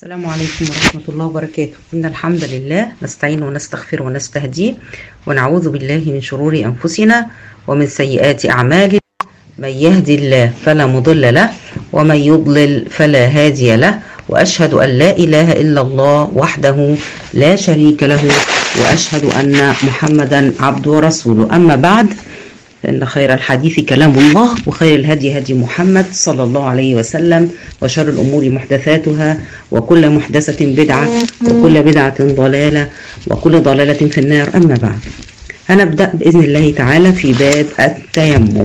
السلام عليكم ورحمة الله وبركاته إن الحمد لله نستعين ونستغفر ونستهديه ونعوذ بالله من شرور أنفسنا ومن سيئات أعمالنا من يهدي الله فلا مضل له ومن يضلل فلا هادي له وأشهد أن لا إله إلا الله وحده لا شريك له وأشهد أن محمدا عبده ورسوله أما بعد فإن خير الحديث كلام الله وخير الهدي هدي محمد صلى الله عليه وسلم وشر الأمور محدثاتها وكل محدثة بدعة وكل بدعة ضلالة وكل ضلالة في النار أما بعد هنبدأ بإذن الله تعالى في باب التيمم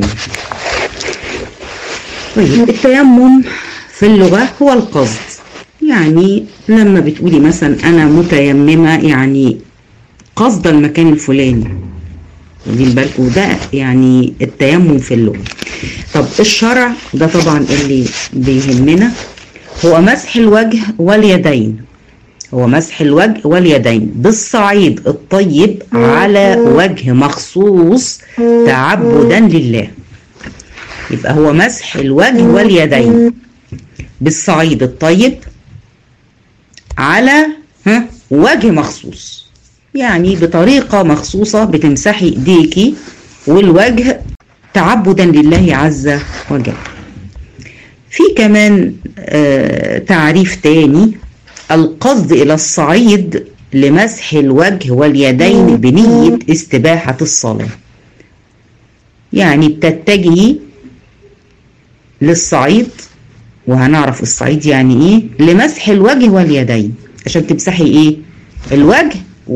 طيب التيمم في اللغة هو القصد يعني لما بتقولي مثلا أنا متيممة يعني قصد المكان الفلاني واخدين بالكم ده يعني التيمم في اللغه طب الشرع ده طبعا اللي بيهمنا هو مسح الوجه واليدين هو مسح الوجه واليدين بالصعيد الطيب على وجه مخصوص تعبدا لله يبقى هو مسح الوجه واليدين بالصعيد الطيب على ها وجه مخصوص يعني بطريقة مخصوصة بتمسحي ايديكي والوجه تعبدا لله عز وجل في كمان آه تعريف تاني القصد إلى الصعيد لمسح الوجه واليدين بنية استباحة الصلاة يعني بتتجهي للصعيد وهنعرف الصعيد يعني ايه لمسح الوجه واليدين عشان تمسحي ايه الوجه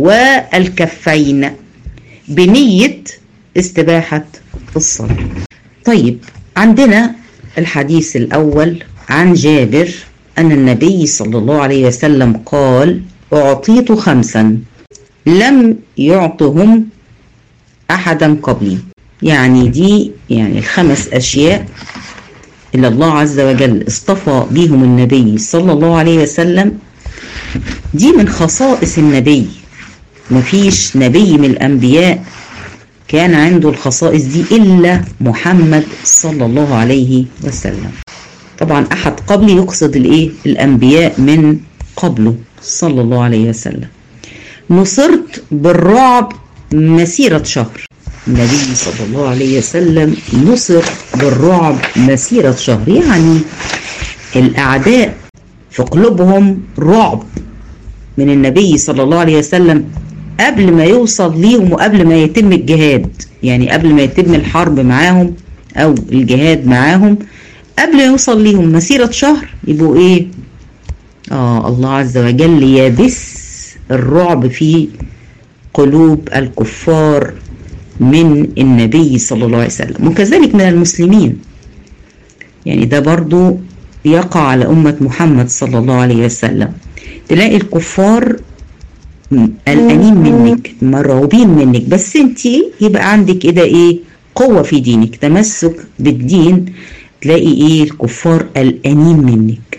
والكفين بنية استباحة الصلاة طيب عندنا الحديث الأول عن جابر أن النبي صلى الله عليه وسلم قال أعطيت خمسا لم يعطهم أحدا قبلي يعني دي يعني الخمس أشياء اللي الله عز وجل اصطفى بيهم النبي صلى الله عليه وسلم دي من خصائص النبي مفيش نبي من الأنبياء كان عنده الخصائص دي إلا محمد صلى الله عليه وسلم طبعا أحد قبلي يقصد الإيه الأنبياء من قبله صلى الله عليه وسلم نصرت بالرعب مسيرة شهر النبي صلى الله عليه وسلم نصر بالرعب مسيرة شهر يعني الأعداء في قلوبهم رعب من النبي صلى الله عليه وسلم قبل ما يوصل ليهم وقبل ما يتم الجهاد يعني قبل ما يتم الحرب معاهم او الجهاد معاهم قبل ما يوصل ليهم مسيرة شهر يبقوا ايه اه الله عز وجل يبث الرعب في قلوب الكفار من النبي صلى الله عليه وسلم وكذلك من المسلمين يعني ده برضو يقع على أمة محمد صلى الله عليه وسلم تلاقي الكفار قلقانين منك مرعوبين منك بس انت يبقى عندك كده ايه قوة في دينك تمسك بالدين تلاقي ايه الكفار قلقانين منك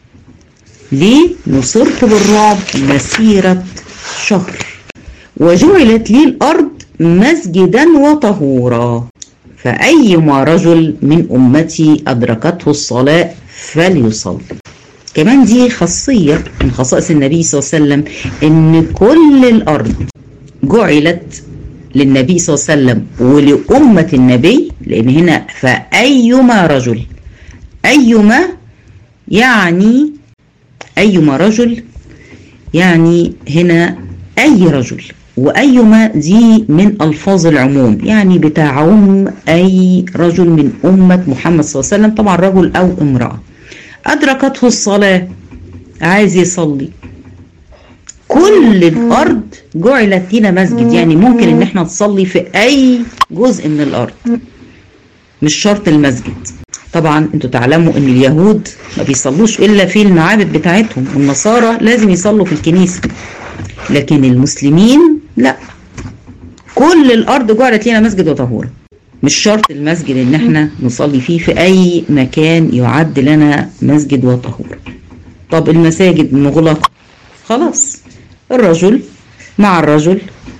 ليه نصرت بالرعب مسيرة شهر وجعلت لي الأرض مسجدا وطهورا فأيما رجل من أمتي أدركته الصلاة فليصلي كمان دي خاصية من خصائص النبي صلى الله عليه وسلم ان كل الارض جعلت للنبي صلى الله عليه وسلم ولأمة النبي لان هنا فأيما رجل أيما يعني أيما رجل يعني هنا أي رجل وأيما دي من ألفاظ العموم يعني بتعم أي رجل من أمة محمد صلى الله عليه وسلم طبعا رجل أو امرأة أدركته الصلاة عايز يصلي كل الأرض جعلت لنا مسجد يعني ممكن إن احنا نصلي في أي جزء من الأرض مش شرط المسجد طبعا انتوا تعلموا ان اليهود ما بيصلوش الا في المعابد بتاعتهم والنصارى لازم يصلوا في الكنيسة لكن المسلمين لا كل الارض جعلت لنا مسجد وطهورا مش شرط المسجد ان احنا نصلي فيه في اي مكان يعد لنا مسجد وطهور طب المساجد مغلقة خلاص الرجل مع الرجل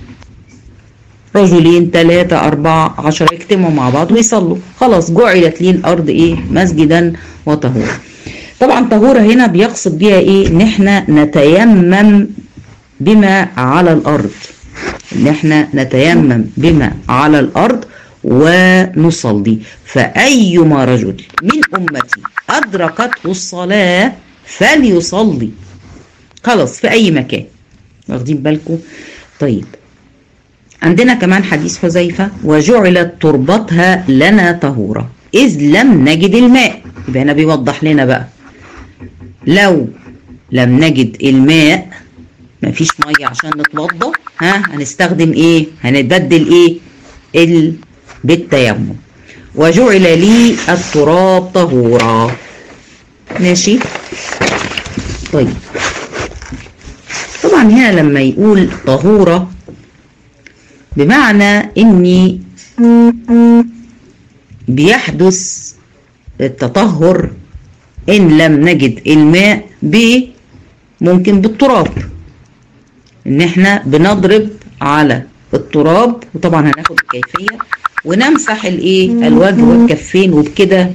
رجلين ثلاثة أربعة عشرة يجتمعوا مع بعض ويصلوا خلاص جعلت لي الأرض إيه مسجدا وطهورا طبعا طهورة هنا بيقصد بيها ايه ان احنا نتيمم بما على الارض ان احنا نتيمم بما على الارض ونصلي فأيما رجل من أمتي أدركته الصلاة فليصلي خلاص في أي مكان واخدين بالكم طيب عندنا كمان حديث حذيفة وجعلت تربتها لنا طهورة إذ لم نجد الماء يبقى هنا بيوضح لنا بقى لو لم نجد الماء مفيش مية عشان نتوضى ها هنستخدم ايه هنبدل ايه ال بالتيمم وجعل لي التراب طهورا ماشي طيب طبعا هنا لما يقول طهورة بمعنى اني بيحدث التطهر ان لم نجد الماء ب ممكن بالتراب ان احنا بنضرب على التراب وطبعا هناخد الكيفيه ونمسح الايه الوجه والكفين وبكده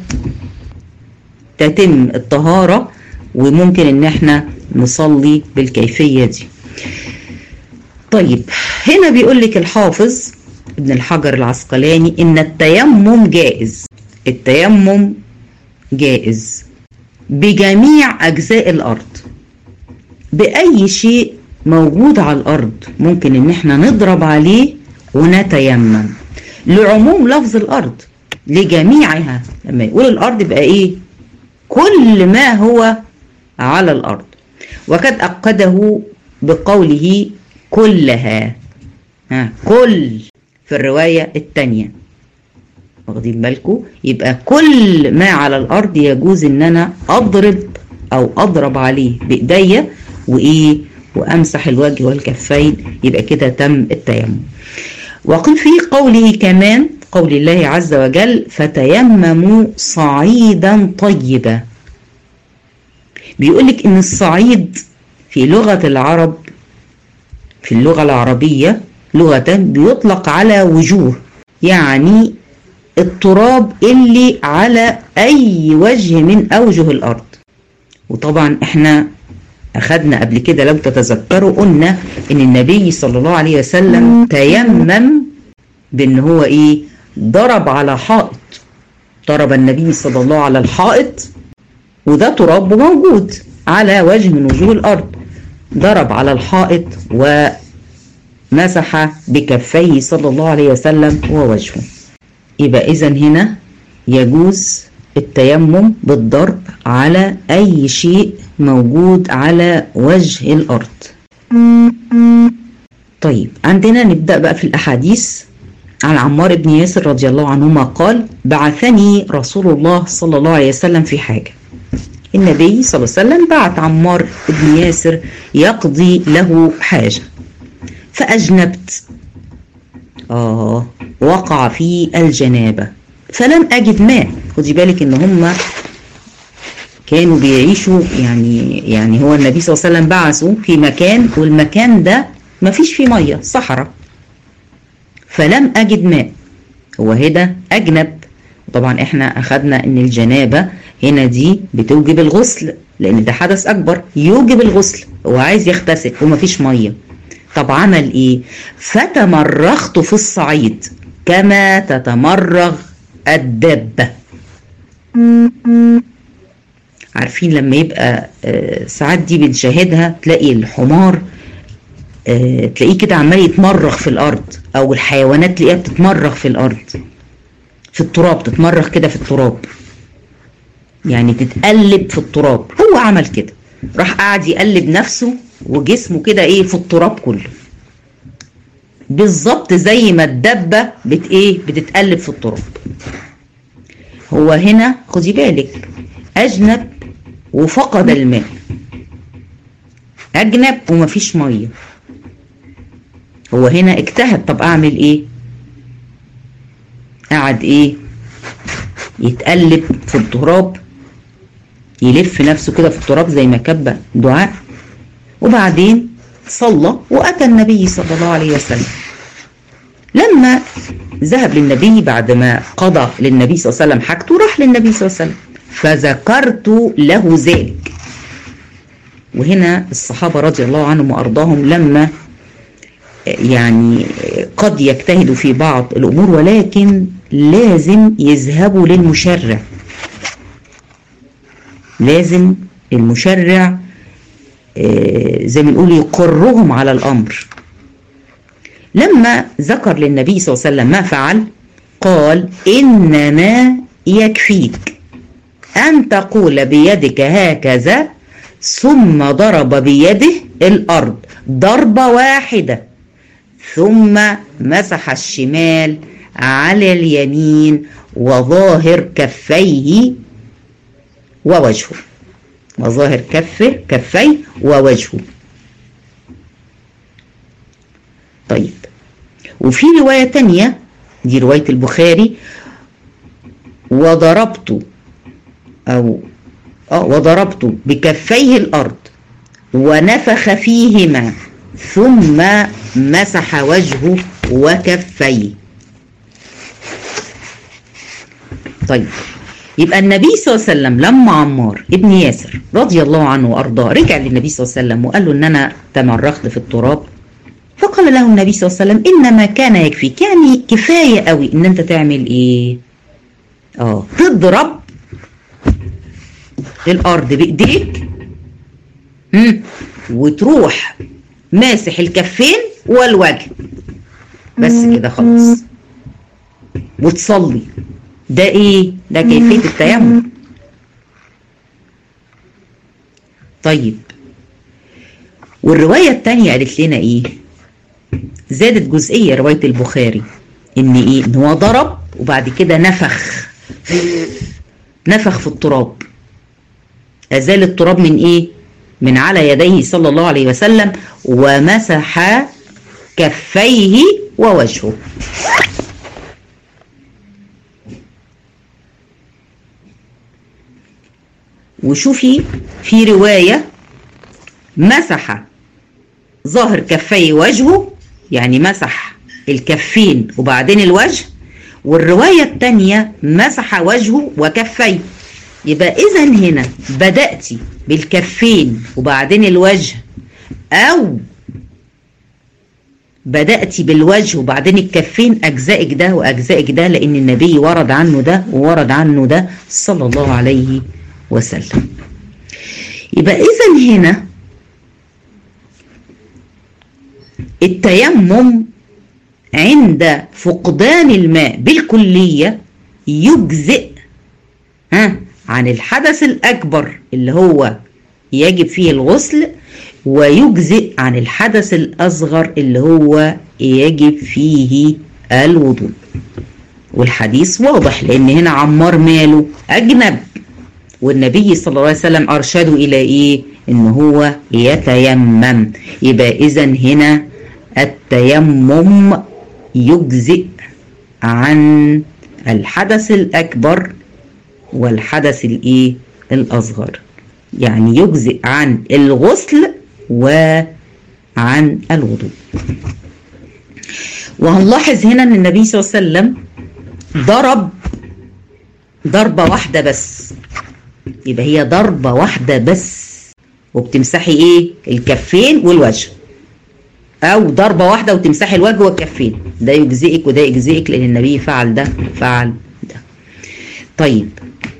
تتم الطهاره وممكن ان احنا نصلي بالكيفيه دي طيب هنا بيقول لك الحافظ ابن الحجر العسقلاني ان التيمم جائز التيمم جائز بجميع اجزاء الارض باي شيء موجود على الارض ممكن ان احنا نضرب عليه ونتيمم لعموم لفظ الارض لجميعها لما يقول الارض يبقى ايه كل ما هو على الارض وقد اقده بقوله كلها ها كل في الروايه الثانيه واخدين بالكم يبقى كل ما على الارض يجوز ان انا اضرب او اضرب عليه بايديا وايه وامسح الوجه والكفين يبقى كده تم التيمم وقل في قوله كمان قول الله عز وجل فتيمموا صعيدا طيبا بيقولك ان الصعيد في لغة العرب في اللغة العربية لغة بيطلق على وجوه يعني التراب اللي على اي وجه من اوجه الارض وطبعا احنا أخذنا قبل كده لو تتذكروا قلنا إن النبي صلى الله عليه وسلم تيمم بإن هو إيه ضرب على حائط ضرب النبي صلى الله على الحائط وده تراب موجود على وجه من وجوه الأرض ضرب على الحائط ومسح بكفيه صلى الله عليه وسلم ووجهه يبقى إذا هنا يجوز التيمم بالضرب على أي شيء موجود على وجه الأرض طيب عندنا نبدأ بقى في الأحاديث عن عمار بن ياسر رضي الله عنهما قال بعثني رسول الله صلى الله عليه وسلم في حاجة النبي صلى الله عليه وسلم بعت عمار بن ياسر يقضي له حاجة فأجنبت آه وقع في الجنابة فلم أجد ماء خدي بالك إن هم كانوا بيعيشوا يعني يعني هو النبي صلى الله عليه وسلم بعثوا في مكان والمكان ده ما فيش فيه ميه صحراء فلم اجد ماء هو هنا اجنب طبعا احنا اخدنا ان الجنابه هنا دي بتوجب الغسل لان ده حدث اكبر يوجب الغسل هو عايز يغتسل وما فيش ميه طب عمل ايه فتمرغت في الصعيد كما تتمرغ الدابه عارفين لما يبقى آه ساعات دي بنشاهدها تلاقي الحمار آه تلاقيه كده عمال يتمرغ في الارض او الحيوانات تلاقيها بتتمرغ في الارض في التراب تتمرغ كده في التراب يعني تتقلب في التراب هو عمل كده راح قاعد يقلب نفسه وجسمه كده ايه في التراب كله بالظبط زي ما الدبه بت ايه بتتقلب في التراب هو هنا خدي بالك اجنب وفقد الماء اجنب ومفيش ميه هو هنا اجتهد طب اعمل ايه قعد ايه يتقلب في التراب يلف نفسه كده في التراب زي ما كب دعاء وبعدين صلى واتى النبي صلى الله عليه وسلم لما ذهب للنبي بعد ما قضى للنبي صلى الله عليه وسلم حاجته راح للنبي صلى الله عليه وسلم فذكرت له ذلك وهنا الصحابة رضي الله عنهم وأرضاهم لما يعني قد يجتهدوا في بعض الأمور ولكن لازم يذهبوا للمشرع لازم المشرع زي ما نقول يقرهم على الأمر لما ذكر للنبي صلى الله عليه وسلم ما فعل قال إنما يكفيك أن تقول بيدك هكذا ثم ضرب بيده الأرض ضربة واحدة ثم مسح الشمال على اليمين وظاهر كفيه ووجهه وظاهر كفه كفيه ووجهه طيب وفي رواية تانية دي رواية البخاري وضربت أو اه وضربت بكفيه الأرض ونفخ فيهما ثم مسح وجهه وكفيه طيب يبقى النبي صلى الله عليه وسلم لما عمار ابن ياسر رضي الله عنه وارضاه رجع للنبي صلى الله عليه وسلم وقال له ان انا تمرغت في التراب فقال له النبي صلى الله عليه وسلم انما كان يكفيك يعني كفايه قوي ان انت تعمل ايه اه تضرب الارض بايديك مم. وتروح ماسح الكفين والوجه بس كده خلاص وتصلي ده ايه ده كيفيه التيمم طيب والروايه الثانيه قالت لنا ايه زادت جزئيه روايه البخاري ان ايه ان هو ضرب وبعد كده نفخ نفخ في التراب ازال التراب من ايه من على يديه صلى الله عليه وسلم ومسح كفيه ووجهه وشوفي في رواية مسح ظاهر كفيه وجهه يعني مسح الكفين وبعدين الوجه والرواية التانية مسح وجهه وكفيه يبقى إذا هنا بدأت بالكفين وبعدين الوجه أو بدأت بالوجه وبعدين الكفين أجزائك ده وأجزائك ده لأن النبي ورد عنه ده وورد عنه ده صلى الله عليه وسلم يبقى إذا هنا التيمم عند فقدان الماء بالكلية يجزئ ها عن الحدث الأكبر اللي هو يجب فيه الغسل ويجزئ عن الحدث الأصغر اللي هو يجب فيه الوضوء والحديث واضح لأن هنا عمار ماله أجنب والنبي صلى الله عليه وسلم أرشده إلى إيه؟ إن هو يتيمم يبقى إذا هنا التيمم يجزئ عن الحدث الأكبر والحدث الإيه؟ الأصغر يعني يجزئ عن الغسل وعن الوضوء وهنلاحظ هنا ان النبي صلى الله عليه وسلم ضرب ضربة واحدة بس يبقى هي ضربة واحدة بس وبتمسحي ايه الكفين والوجه او ضربة واحدة وتمسحي الوجه والكفين ده يجزئك وده يجزئك لان النبي فعل ده فعل ده طيب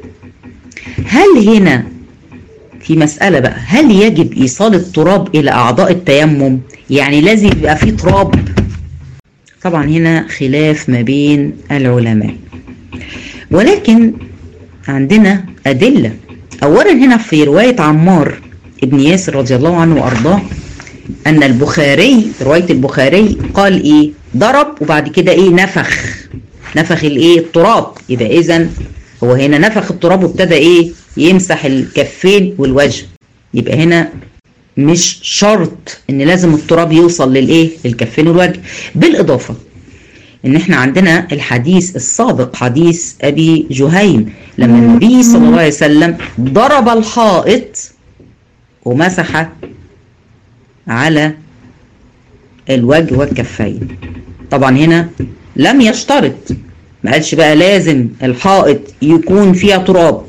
هل هنا في مسألة بقى هل يجب إيصال التراب إلى أعضاء التيمم يعني لازم يبقى فيه تراب طبعا هنا خلاف ما بين العلماء ولكن عندنا أدلة أولا هنا في رواية عمار ابن ياسر رضي الله عنه وأرضاه أن البخاري رواية البخاري قال إيه ضرب وبعد كده إيه نفخ نفخ الإيه التراب يبقى إذا هو هنا نفخ التراب وابتدى إيه يمسح الكفين والوجه يبقى هنا مش شرط ان لازم التراب يوصل للايه للكفين والوجه بالاضافه ان احنا عندنا الحديث السابق حديث ابي جهيم لما النبي صلى الله عليه وسلم ضرب الحائط ومسح على الوجه والكفين طبعا هنا لم يشترط ما قالش بقى لازم الحائط يكون فيها تراب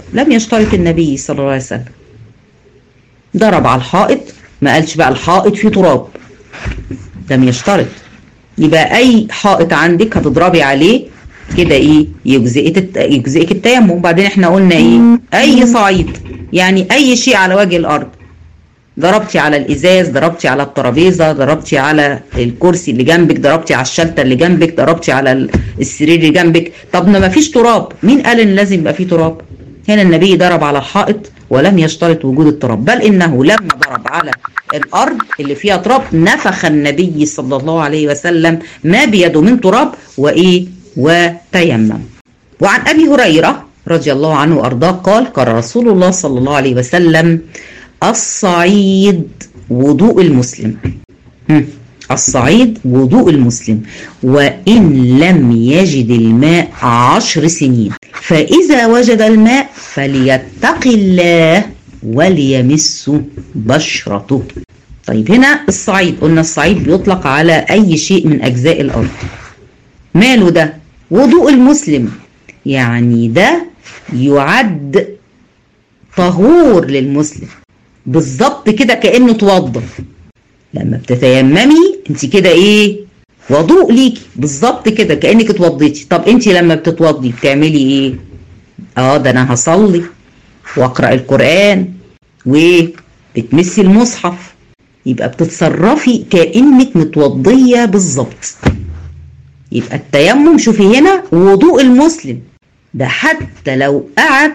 لم يشترط النبي صلى الله عليه وسلم ضرب على الحائط ما قالش بقى الحائط فيه تراب لم يشترط يبقى اي حائط عندك هتضربي عليه كده ايه يجزئك الت- يجزئك التيمم وبعدين احنا قلنا ايه اي صعيد يعني اي شيء على وجه الارض ضربتي على الازاز ضربتي على الترابيزه ضربتي على الكرسي اللي جنبك ضربتي على الشلته اللي جنبك ضربتي على ال- السرير اللي جنبك طب ما فيش تراب مين قال ان لازم يبقى فيه تراب هنا النبي ضرب على الحائط ولم يشترط وجود التراب بل انه لما ضرب على الارض اللي فيها تراب نفخ النبي صلى الله عليه وسلم ما بيده من تراب وايه وتيمم وعن ابي هريره رضي الله عنه وارضاه قال قال رسول الله صلى الله عليه وسلم الصعيد وضوء المسلم هم. الصعيد وضوء المسلم وإن لم يجد الماء عشر سنين فإذا وجد الماء فليتق الله وليمسه بشرته طيب هنا الصعيد قلنا الصعيد بيطلق على أي شيء من أجزاء الأرض ماله ده وضوء المسلم يعني ده يعد طهور للمسلم بالظبط كده كأنه توضى لما بتتيممي انت كده ايه وضوء ليكي بالظبط كده كأنك اتوضيتي طب انت لما بتتوضي بتعملي ايه اه ده انا هصلي واقرا القرآن وبتمسي المصحف يبقى بتتصرفي كأنك متوضية بالظبط يبقى التيمم شوفي هنا وضوء المسلم ده حتى لو قعد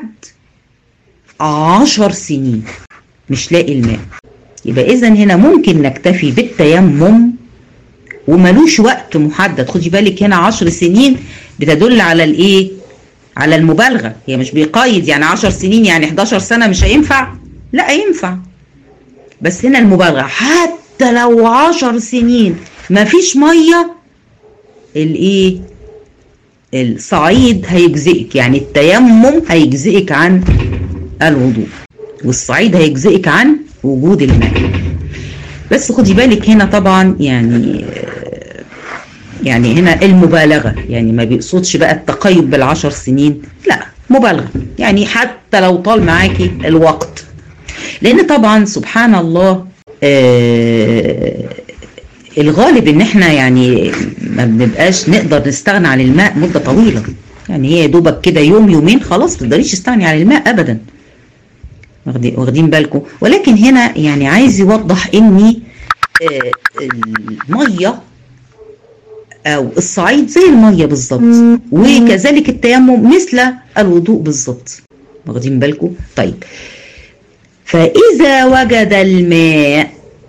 عشر سنين مش لاقي الماء يبقى اذا هنا ممكن نكتفي بالتيمم وملوش وقت محدد خدي بالك هنا عشر سنين بتدل على الايه على المبالغة هي مش بيقيد يعني عشر سنين يعني 11 سنة مش هينفع لا ينفع بس هنا المبالغة حتى لو عشر سنين مفيش مية الايه الصعيد هيجزئك يعني التيمم هيجزئك عن الوضوء والصعيد هيجزئك عن وجود الماء بس خدي بالك هنا طبعا يعني يعني هنا المبالغة يعني ما بيقصدش بقى التقيد بالعشر سنين لا مبالغة يعني حتى لو طال معاكي الوقت لان طبعا سبحان الله آه الغالب ان احنا يعني ما بنبقاش نقدر نستغنى عن الماء مدة طويلة يعني هي دوبك كده يوم يومين خلاص ما تقدريش تستغني عن الماء ابدا واخدين بالكم ولكن هنا يعني عايز يوضح اني آه الميه او الصعيد زي الميه بالظبط وكذلك التيمم مثل الوضوء بالظبط واخدين بالكم طيب فاذا وجد الماء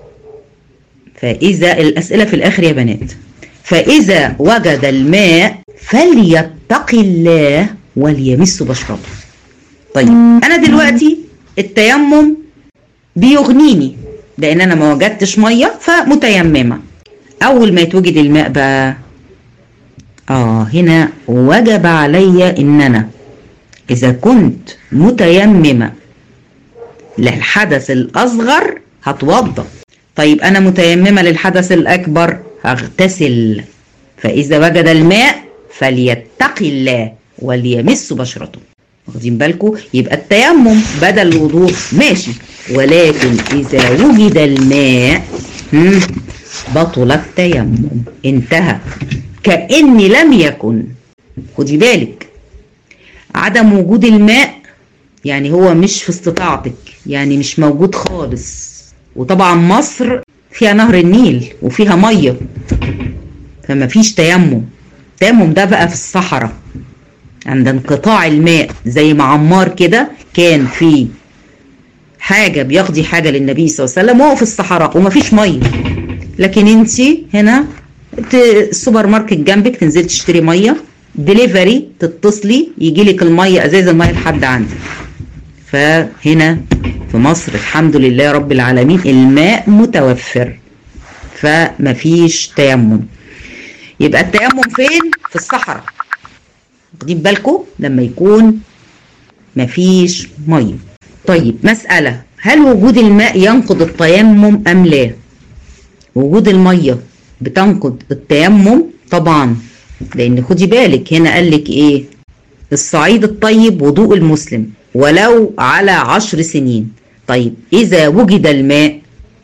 فاذا الاسئله في الاخر يا بنات فاذا وجد الماء فليتق الله وليمس بشرته طيب انا دلوقتي التيمم بيغنيني لان انا ما وجدتش ميه فمتيممه اول ما يتوجد الماء بقى اه هنا وجب علي ان انا اذا كنت متيممه للحدث الاصغر هتوضى طيب انا متيممه للحدث الاكبر هغتسل فاذا وجد الماء فليتق الله وليمس بشرته واخدين بالكم يبقى التيمم بدل الوضوء ماشي ولكن اذا وجد الماء بطل التيمم انتهى كأن لم يكن خدي بالك عدم وجود الماء يعني هو مش في استطاعتك يعني مش موجود خالص وطبعا مصر فيها نهر النيل وفيها ميه فما فيش تيمم التيمم ده بقى في الصحراء عند انقطاع الماء زي ما عمار كده كان في حاجه بيقضي حاجه للنبي صلى الله عليه وسلم وهو في الصحراء ومفيش ميه لكن انت هنا السوبر ماركت جنبك تنزلي تشتري ميه دليفري تتصلي يجي لك الميه ازاز الميه لحد عندك فهنا في مصر الحمد لله رب العالمين الماء متوفر فمفيش تيمم يبقى التيمم فين في الصحراء واخدين بالكم لما يكون مفيش ميه طيب مسألة هل وجود الماء ينقض التيمم أم لا وجود المية بتنقض التيمم طبعا لأن خدي بالك هنا قال لك إيه الصعيد الطيب وضوء المسلم ولو على عشر سنين طيب إذا وجد الماء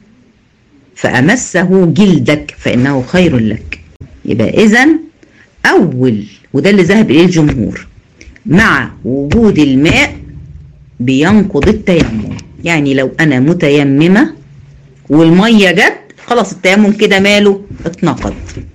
فأمسه جلدك فإنه خير لك يبقى إذا أول وده اللي ذهب إليه الجمهور مع وجود الماء بينقض التيمم يعني لو أنا متيممة والمية جت خلاص التيمم كده ماله اتنقض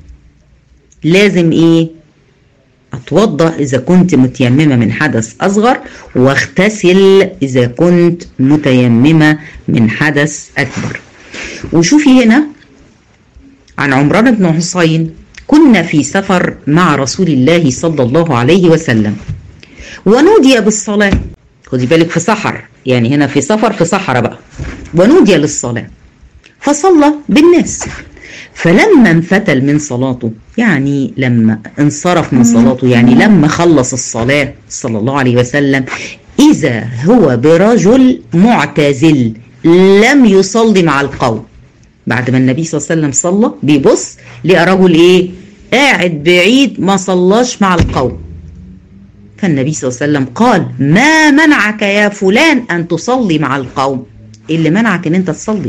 لازم ايه اتوضا اذا كنت متيممه من حدث اصغر واغتسل اذا كنت متيممه من حدث اكبر وشوفي هنا عن عمران بن حسين كنا في سفر مع رسول الله صلى الله عليه وسلم ونودي بالصلاه خدي بالك في صحر يعني هنا في سفر في صحراء بقى ونودي للصلاه فصلى بالناس فلما انفتل من صلاته يعني لما انصرف من صلاته يعني لما خلص الصلاة صلى الله عليه وسلم إذا هو برجل معتزل لم يصلي مع القوم بعد ما النبي صلى الله عليه وسلم صلى بيبص لقى رجل ايه قاعد بعيد ما صلاش مع القوم فالنبي صلى الله عليه وسلم قال ما منعك يا فلان أن تصلي مع القوم إيه اللي منعك ان انت تصلي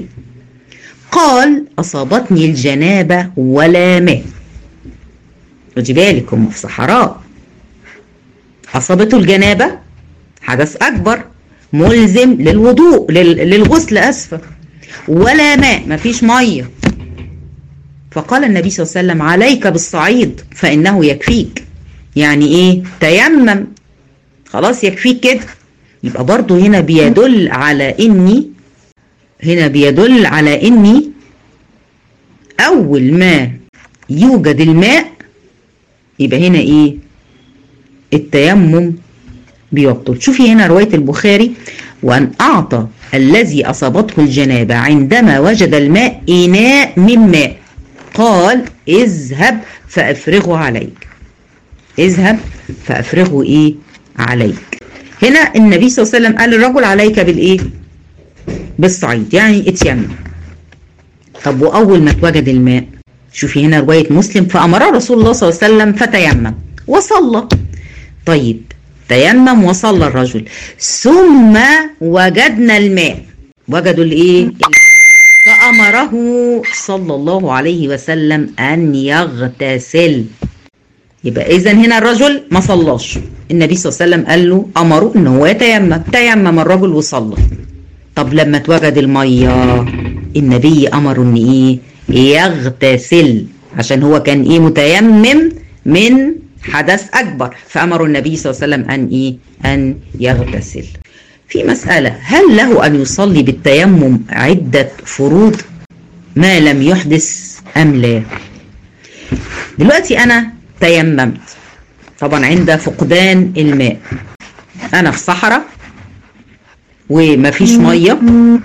قال أصابتني الجنابة ولا ماء خدي بالك هم في صحراء أصابته الجنابة حدث أكبر ملزم للوضوء للغسل أسفة ولا ماء مفيش مية فقال النبي صلى الله عليه وسلم عليك بالصعيد فإنه يكفيك يعني إيه تيمم خلاص يكفيك كده يبقى برضو هنا بيدل على إني هنا بيدل على اني اول ما يوجد الماء يبقى هنا ايه التيمم بيبطل شوفي هنا رواية البخاري وأن أعطى الذي أصابته الجنابة عندما وجد الماء إناء من ماء قال اذهب فأفرغه عليك اذهب فأفرغه إيه عليك هنا النبي صلى الله عليه وسلم قال الرجل عليك بالإيه بالصعيد يعني اتيمم طب واول ما اتوجد الماء شوفي هنا روايه مسلم فامر رسول الله صلى الله عليه وسلم فتيمم وصلى طيب تيمم وصلى الرجل ثم وجدنا الماء وجدوا الايه فامره صلى الله عليه وسلم ان يغتسل يبقى اذا هنا الرجل ما صلاش النبي صلى الله عليه وسلم قال له امره ان هو يتيمم تيمم الرجل وصلى طب لما اتوجد الميه النبي امره ان ايه يغتسل عشان هو كان ايه متيمم من حدث اكبر فامر النبي صلى الله عليه وسلم ان ايه ان يغتسل في مساله هل له ان يصلي بالتيمم عده فروض ما لم يحدث ام لا دلوقتي انا تيممت طبعا عند فقدان الماء انا في صحراء ومفيش ميه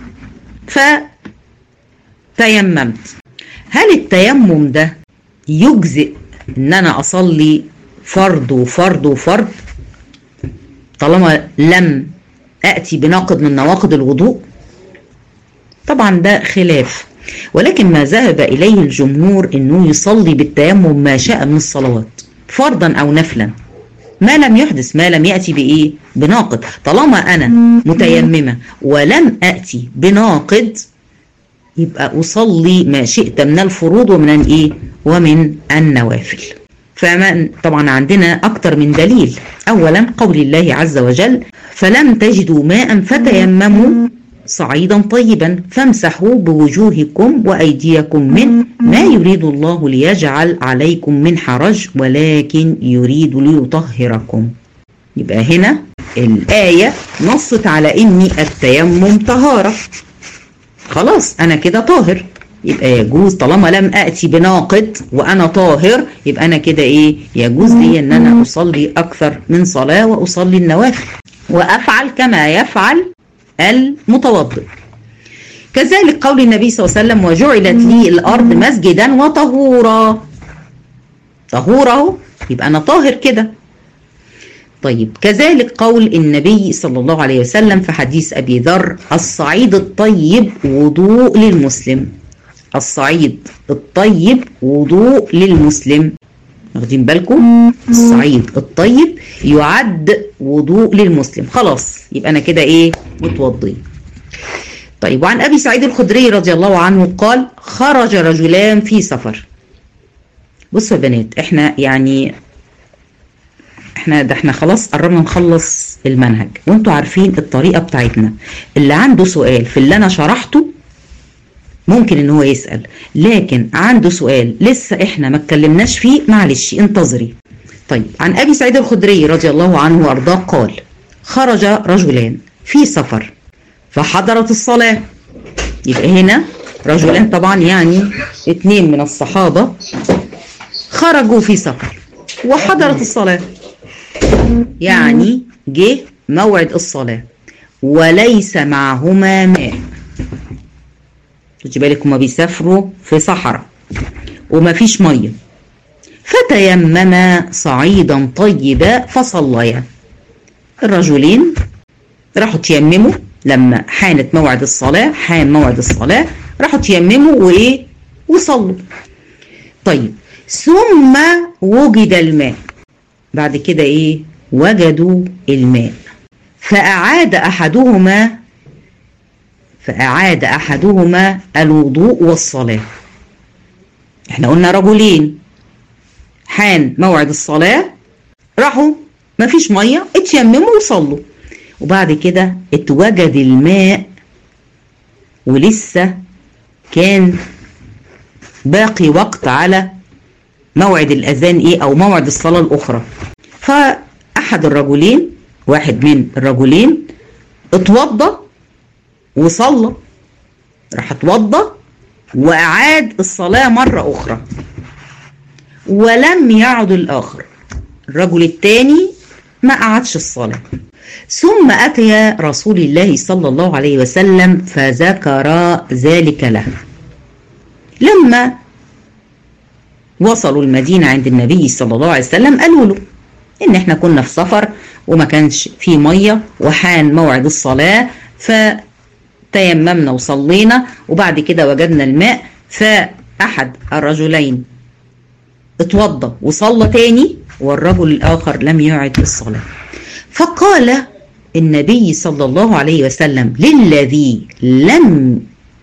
فتيممت هل التيمم ده يجزئ ان انا اصلي فرض وفرض وفرض طالما لم اتي بناقض من نواقض الوضوء طبعا ده خلاف ولكن ما ذهب اليه الجمهور انه يصلي بالتيمم ما شاء من الصلوات فرضا او نفلا ما لم يحدث ما لم يأتي بإيه بناقض طالما أنا متيممة ولم أأتي بناقض يبقى أصلي ما شئت من الفروض ومن الإيه ومن النوافل فمن طبعا عندنا أكتر من دليل أولا قول الله عز وجل فلم تجدوا ماء فتيمموا صعيدا طيبا فامسحوا بوجوهكم وأيديكم من ما يريد الله ليجعل عليكم من حرج ولكن يريد ليطهركم يبقى هنا الآية نصت على إني التيمم طهارة خلاص أنا كده طاهر يبقى يجوز طالما لم أتي بناقض وأنا طاهر يبقى أنا كده إيه يجوز لي إن أنا أصلي أكثر من صلاة وأصلي النوافل وأفعل كما يفعل المتوضئ كذلك قول النبي صلى الله عليه وسلم وجعلت لي الأرض مسجدا وطهورا طهورا يبقى أنا طاهر كده طيب كذلك قول النبي صلى الله عليه وسلم في حديث أبي ذر الصعيد الطيب وضوء للمسلم الصعيد الطيب وضوء للمسلم واخدين بالكم الصعيد الطيب يعد وضوء للمسلم خلاص يبقى انا كده ايه متوضي طيب وعن ابي سعيد الخدري رضي الله عنه قال خرج رجلان في سفر بصوا يا بنات احنا يعني احنا ده احنا خلاص قربنا نخلص المنهج وانتوا عارفين الطريقه بتاعتنا اللي عنده سؤال في اللي انا شرحته ممكن ان هو يسال لكن عنده سؤال لسه احنا ما اتكلمناش فيه معلش انتظري طيب عن ابي سعيد الخدري رضي الله عنه وارضاه قال خرج رجلان في سفر فحضرت الصلاه يبقى هنا رجلان طبعا يعني اتنين من الصحابه خرجوا في سفر وحضرت الصلاه يعني جه موعد الصلاه وليس معهما ماء خدي بالك هما بيسافروا في صحراء وما فيش ميه فتيمما صعيدا طيبا فصليا الرجلين راحوا تيمموا لما حانت موعد الصلاة حان موعد الصلاة راحوا تيمموا وإيه وصلوا طيب ثم وجد الماء بعد كده إيه وجدوا الماء فأعاد أحدهما فأعاد أحدهما الوضوء والصلاة احنا قلنا رجلين حان موعد الصلاة راحوا مفيش مية اتيمموا وصلوا وبعد كده اتوجد الماء ولسه كان باقي وقت على موعد الأذان إيه أو موعد الصلاة الأخرى فأحد الرجلين واحد من الرجلين اتوضى وصلى راح اتوضى وأعاد الصلاة مرة أخرى ولم يعد الآخر الرجل الثاني ما قعدش الصلاة ثم أتي رسول الله صلى الله عليه وسلم فذكر ذلك له لما وصلوا المدينة عند النبي صلى الله عليه وسلم قالوا له إن إحنا كنا في سفر وما كانش في مية وحان موعد الصلاة فتيممنا وصلينا وبعد كده وجدنا الماء فأحد الرجلين اتوضى وصلى تاني والرجل الآخر لم يعد الصلاة فقال النبي صلى الله عليه وسلم للذي لم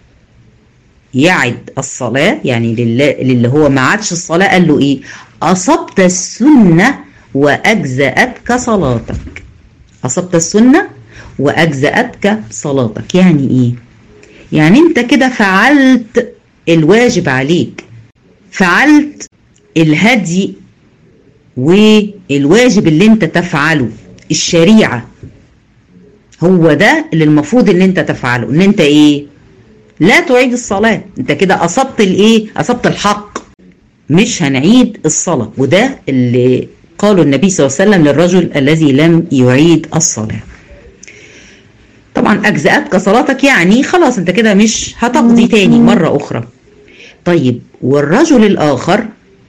يعد الصلاة يعني للي هو ما عادش الصلاة قال له ايه أصبت السنة وأجزأتك صلاتك أصبت السنة وأجزأتك صلاتك يعني ايه يعني انت كده فعلت الواجب عليك فعلت الهدي والواجب اللي انت تفعله الشريعة هو ده اللي المفروض ان انت تفعله ان انت ايه لا تعيد الصلاة انت كده اصبت الايه اصبت الحق مش هنعيد الصلاة وده اللي قاله النبي صلى الله عليه وسلم للرجل الذي لم يعيد الصلاة طبعا اجزأتك صلاتك يعني خلاص انت كده مش هتقضي تاني مرة اخرى طيب والرجل الاخر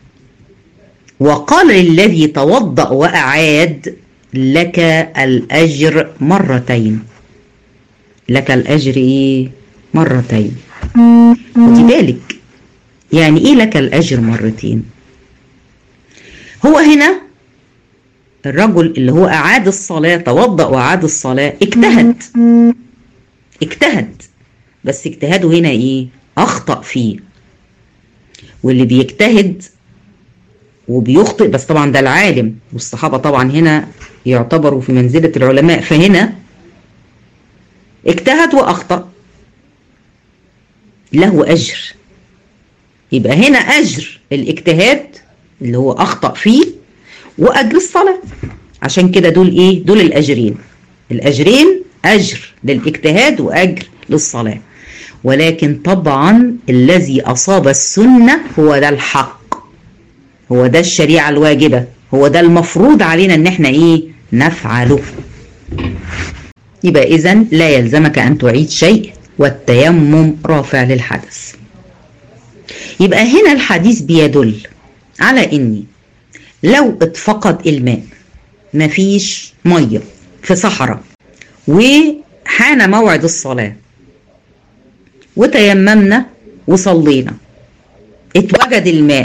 وقال للذي توضأ وأعاد لك الأجر مرتين لك الأجر إيه مرتين خدي بالك يعني إيه لك الأجر مرتين هو هنا الرجل اللي هو أعاد الصلاة توضأ وأعاد الصلاة اجتهد اجتهد بس اجتهاده هنا إيه أخطأ فيه واللي بيجتهد وبيخطئ بس طبعا ده العالم والصحابة طبعا هنا يعتبروا في منزلة العلماء فهنا اجتهد وأخطأ له أجر يبقى هنا أجر الاجتهاد اللي هو أخطأ فيه وأجر الصلاة عشان كده دول إيه دول الأجرين الأجرين أجر للاجتهاد وأجر للصلاة ولكن طبعا الذي أصاب السنة هو ده الحق هو ده الشريعة الواجبة هو ده المفروض علينا ان احنا ايه نفعله يبقى اذا لا يلزمك ان تعيد شيء والتيمم رافع للحدث يبقى هنا الحديث بيدل على اني لو اتفقد الماء مفيش ميه في صحراء وحان موعد الصلاه وتيممنا وصلينا اتوجد الماء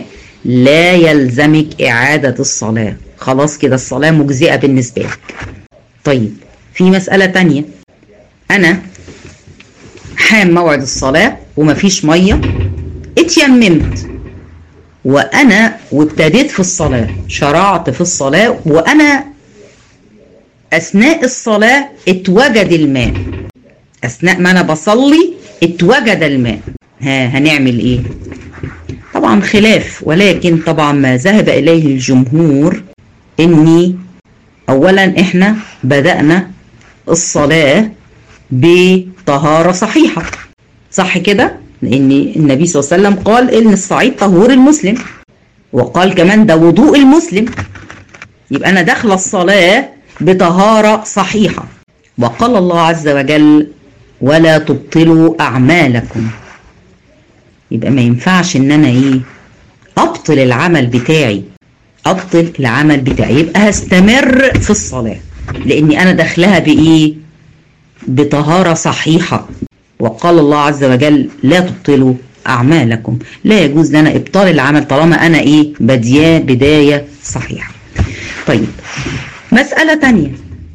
لا يلزمك إعادة الصلاة خلاص كده الصلاة مجزئة بالنسبة لك طيب في مسألة تانية أنا حام موعد الصلاة ومفيش مية اتيممت وأنا وابتديت في الصلاة شرعت في الصلاة وأنا أثناء الصلاة اتوجد الماء أثناء ما أنا بصلي اتوجد الماء ها هنعمل إيه طبعا خلاف ولكن طبعا ما ذهب إليه الجمهور إني أولا إحنا بدأنا الصلاة بطهارة صحيحة صح كده لأن النبي صلى الله عليه وسلم قال إن الصعيد طهور المسلم وقال كمان ده وضوء المسلم يبقى أنا داخلة الصلاة بطهارة صحيحة وقال الله عز وجل ولا تبطلوا أعمالكم يبقى ما ينفعش إن أنا إيه أبطل العمل بتاعي أبطل العمل بتاعي يبقى هستمر في الصلاة لأني أنا داخلها بإيه بطهارة صحيحة وقال الله عز وجل لا تبطلوا أعمالكم لا يجوز لنا إبطال العمل طالما أنا إيه بدياه بداية صحيحة طيب مسألة تانية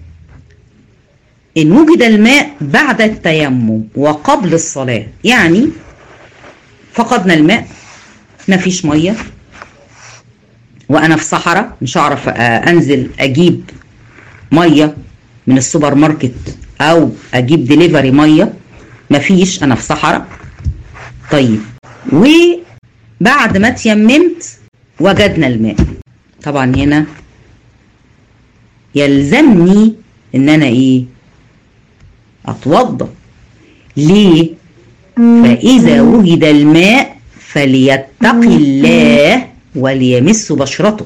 إن وجد الماء بعد التيمم وقبل الصلاة يعني فقدنا الماء مفيش مية وأنا في صحراء مش هعرف أنزل أجيب مية من السوبر ماركت أو أجيب ديليفري مية مفيش أنا في صحراء طيب وبعد ما تيممت وجدنا الماء طبعا هنا يلزمني ان انا ايه اتوضا ليه فاذا وجد الماء فليتق الله وليمس بشرته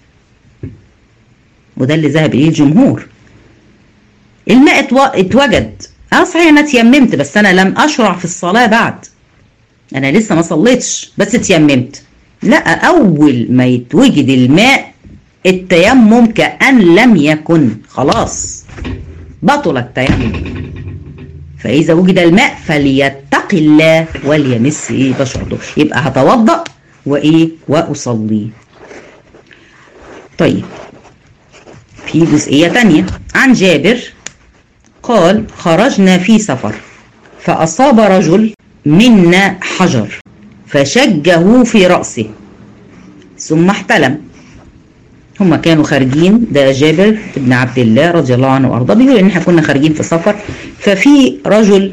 وده اللي ذهب اليه الجمهور الماء اتوجد اه صحيح انا اتيممت بس انا لم اشرع في الصلاه بعد انا لسه ما صليتش بس اتيممت لا اول ما يتوجد الماء التيمم كأن لم يكن خلاص بطل التيمم فإذا وجد الماء فليتق الله وليمس إيه بشرته يبقى هتوضأ وإيه وأصلي طيب في جزئية تانية عن جابر قال خرجنا في سفر فأصاب رجل منا حجر فشجه في رأسه ثم احتلم هما كانوا خارجين ده جابر بن عبد الله رضي الله عنه وارضاه بيقول ان احنا كنا خارجين في سفر ففي رجل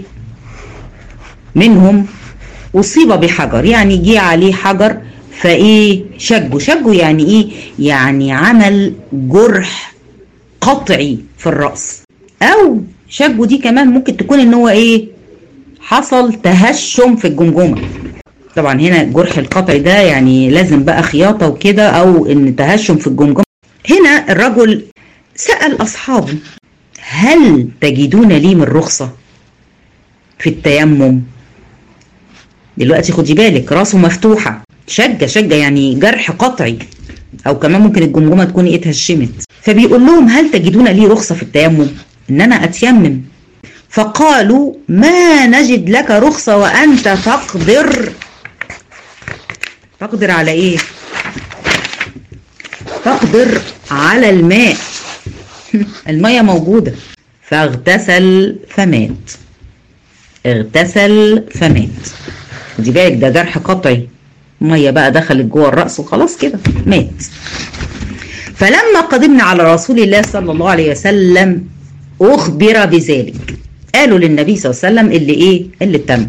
منهم اصيب بحجر يعني جه عليه حجر فايه شجه شجه يعني ايه يعني عمل جرح قطعي في الراس او شجه دي كمان ممكن تكون ان هو ايه حصل تهشم في الجمجمه طبعا هنا الجرح القطعي ده يعني لازم بقى خياطة وكده أو إن تهشم في الجمجمة هنا الرجل سأل أصحابه هل تجدون لي من رخصة في التيمم دلوقتي خدي بالك راسه مفتوحة شجة شجة يعني جرح قطعي أو كمان ممكن الجمجمة تكون إيه اتهشمت فبيقول لهم هل تجدون لي رخصة في التيمم إن أنا أتيمم فقالوا ما نجد لك رخصة وأنت تقدر تقدر على ايه تقدر على الماء المية موجودة فاغتسل فمات اغتسل فمات دي بالك ده جرح قطعي مية بقى دخلت جوه الرأس وخلاص كده مات فلما قدمنا على رسول الله صلى الله عليه وسلم أخبر بذلك قالوا للنبي صلى الله عليه وسلم اللي ايه اللي تم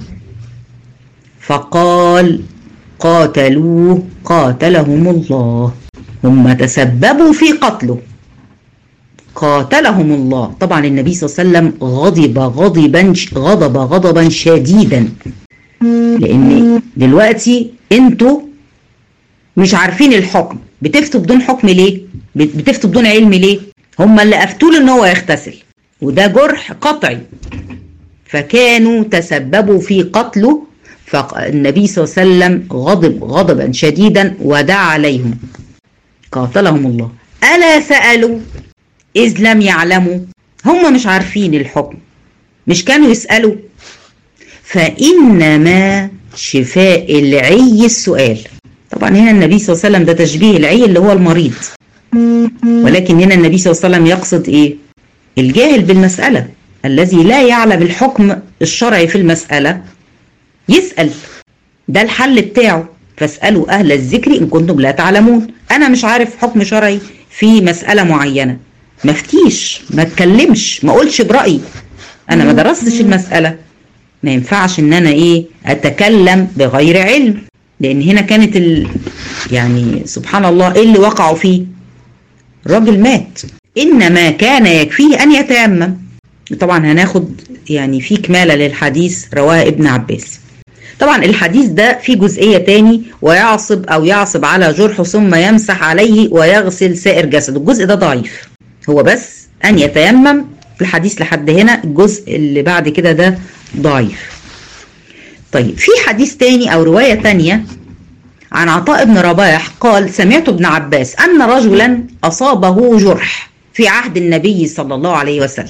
فقال قاتلوه قاتلهم الله هم تسببوا في قتله قاتلهم الله طبعا النبي صلى الله عليه وسلم غضب غضبا غضب غضبا شديدا لان دلوقتي انتوا مش عارفين الحكم بتفتوا بدون حكم ليه بتفتوا بدون علم ليه هم اللي افتوا له ان هو يغتسل وده جرح قطعي فكانوا تسببوا في قتله فالنبي صلى الله عليه وسلم غضب غضبا شديدا ودعا عليهم قاتلهم الله ألا سألوا إذ لم يعلموا هم مش عارفين الحكم مش كانوا يسألوا فإنما شفاء العي السؤال طبعا طبعا هنا النبي صلى الله عليه وسلم ده تشبيه العي اللي هو المريض ولكن هنا النبي صلى الله عليه وسلم يقصد ايه الجاهل بالمسألة الذي لا يعلم الحكم الشرعي في المسألة يسأل ده الحل بتاعه فاسألوا أهل الذكر إن كنتم لا تعلمون أنا مش عارف حكم شرعي في مسألة معينة ما افتيش ما اتكلمش ما اقولش برأيي أنا ما درستش المسألة ما ينفعش إن أنا إيه أتكلم بغير علم لأن هنا كانت ال... يعني سبحان الله إيه اللي وقعوا فيه الراجل مات إنما كان يكفيه أن يتيمم طبعا هناخد يعني في كمالة للحديث رواه ابن عباس طبعا الحديث ده في جزئية تاني ويعصب أو يعصب على جرحه ثم يمسح عليه ويغسل سائر جسده الجزء ده ضعيف هو بس أن يتيمم الحديث لحد هنا الجزء اللي بعد كده ده ضعيف طيب في حديث تاني أو رواية تانية عن عطاء بن رباح قال سمعت ابن عباس أن رجلا أصابه جرح في عهد النبي صلى الله عليه وسلم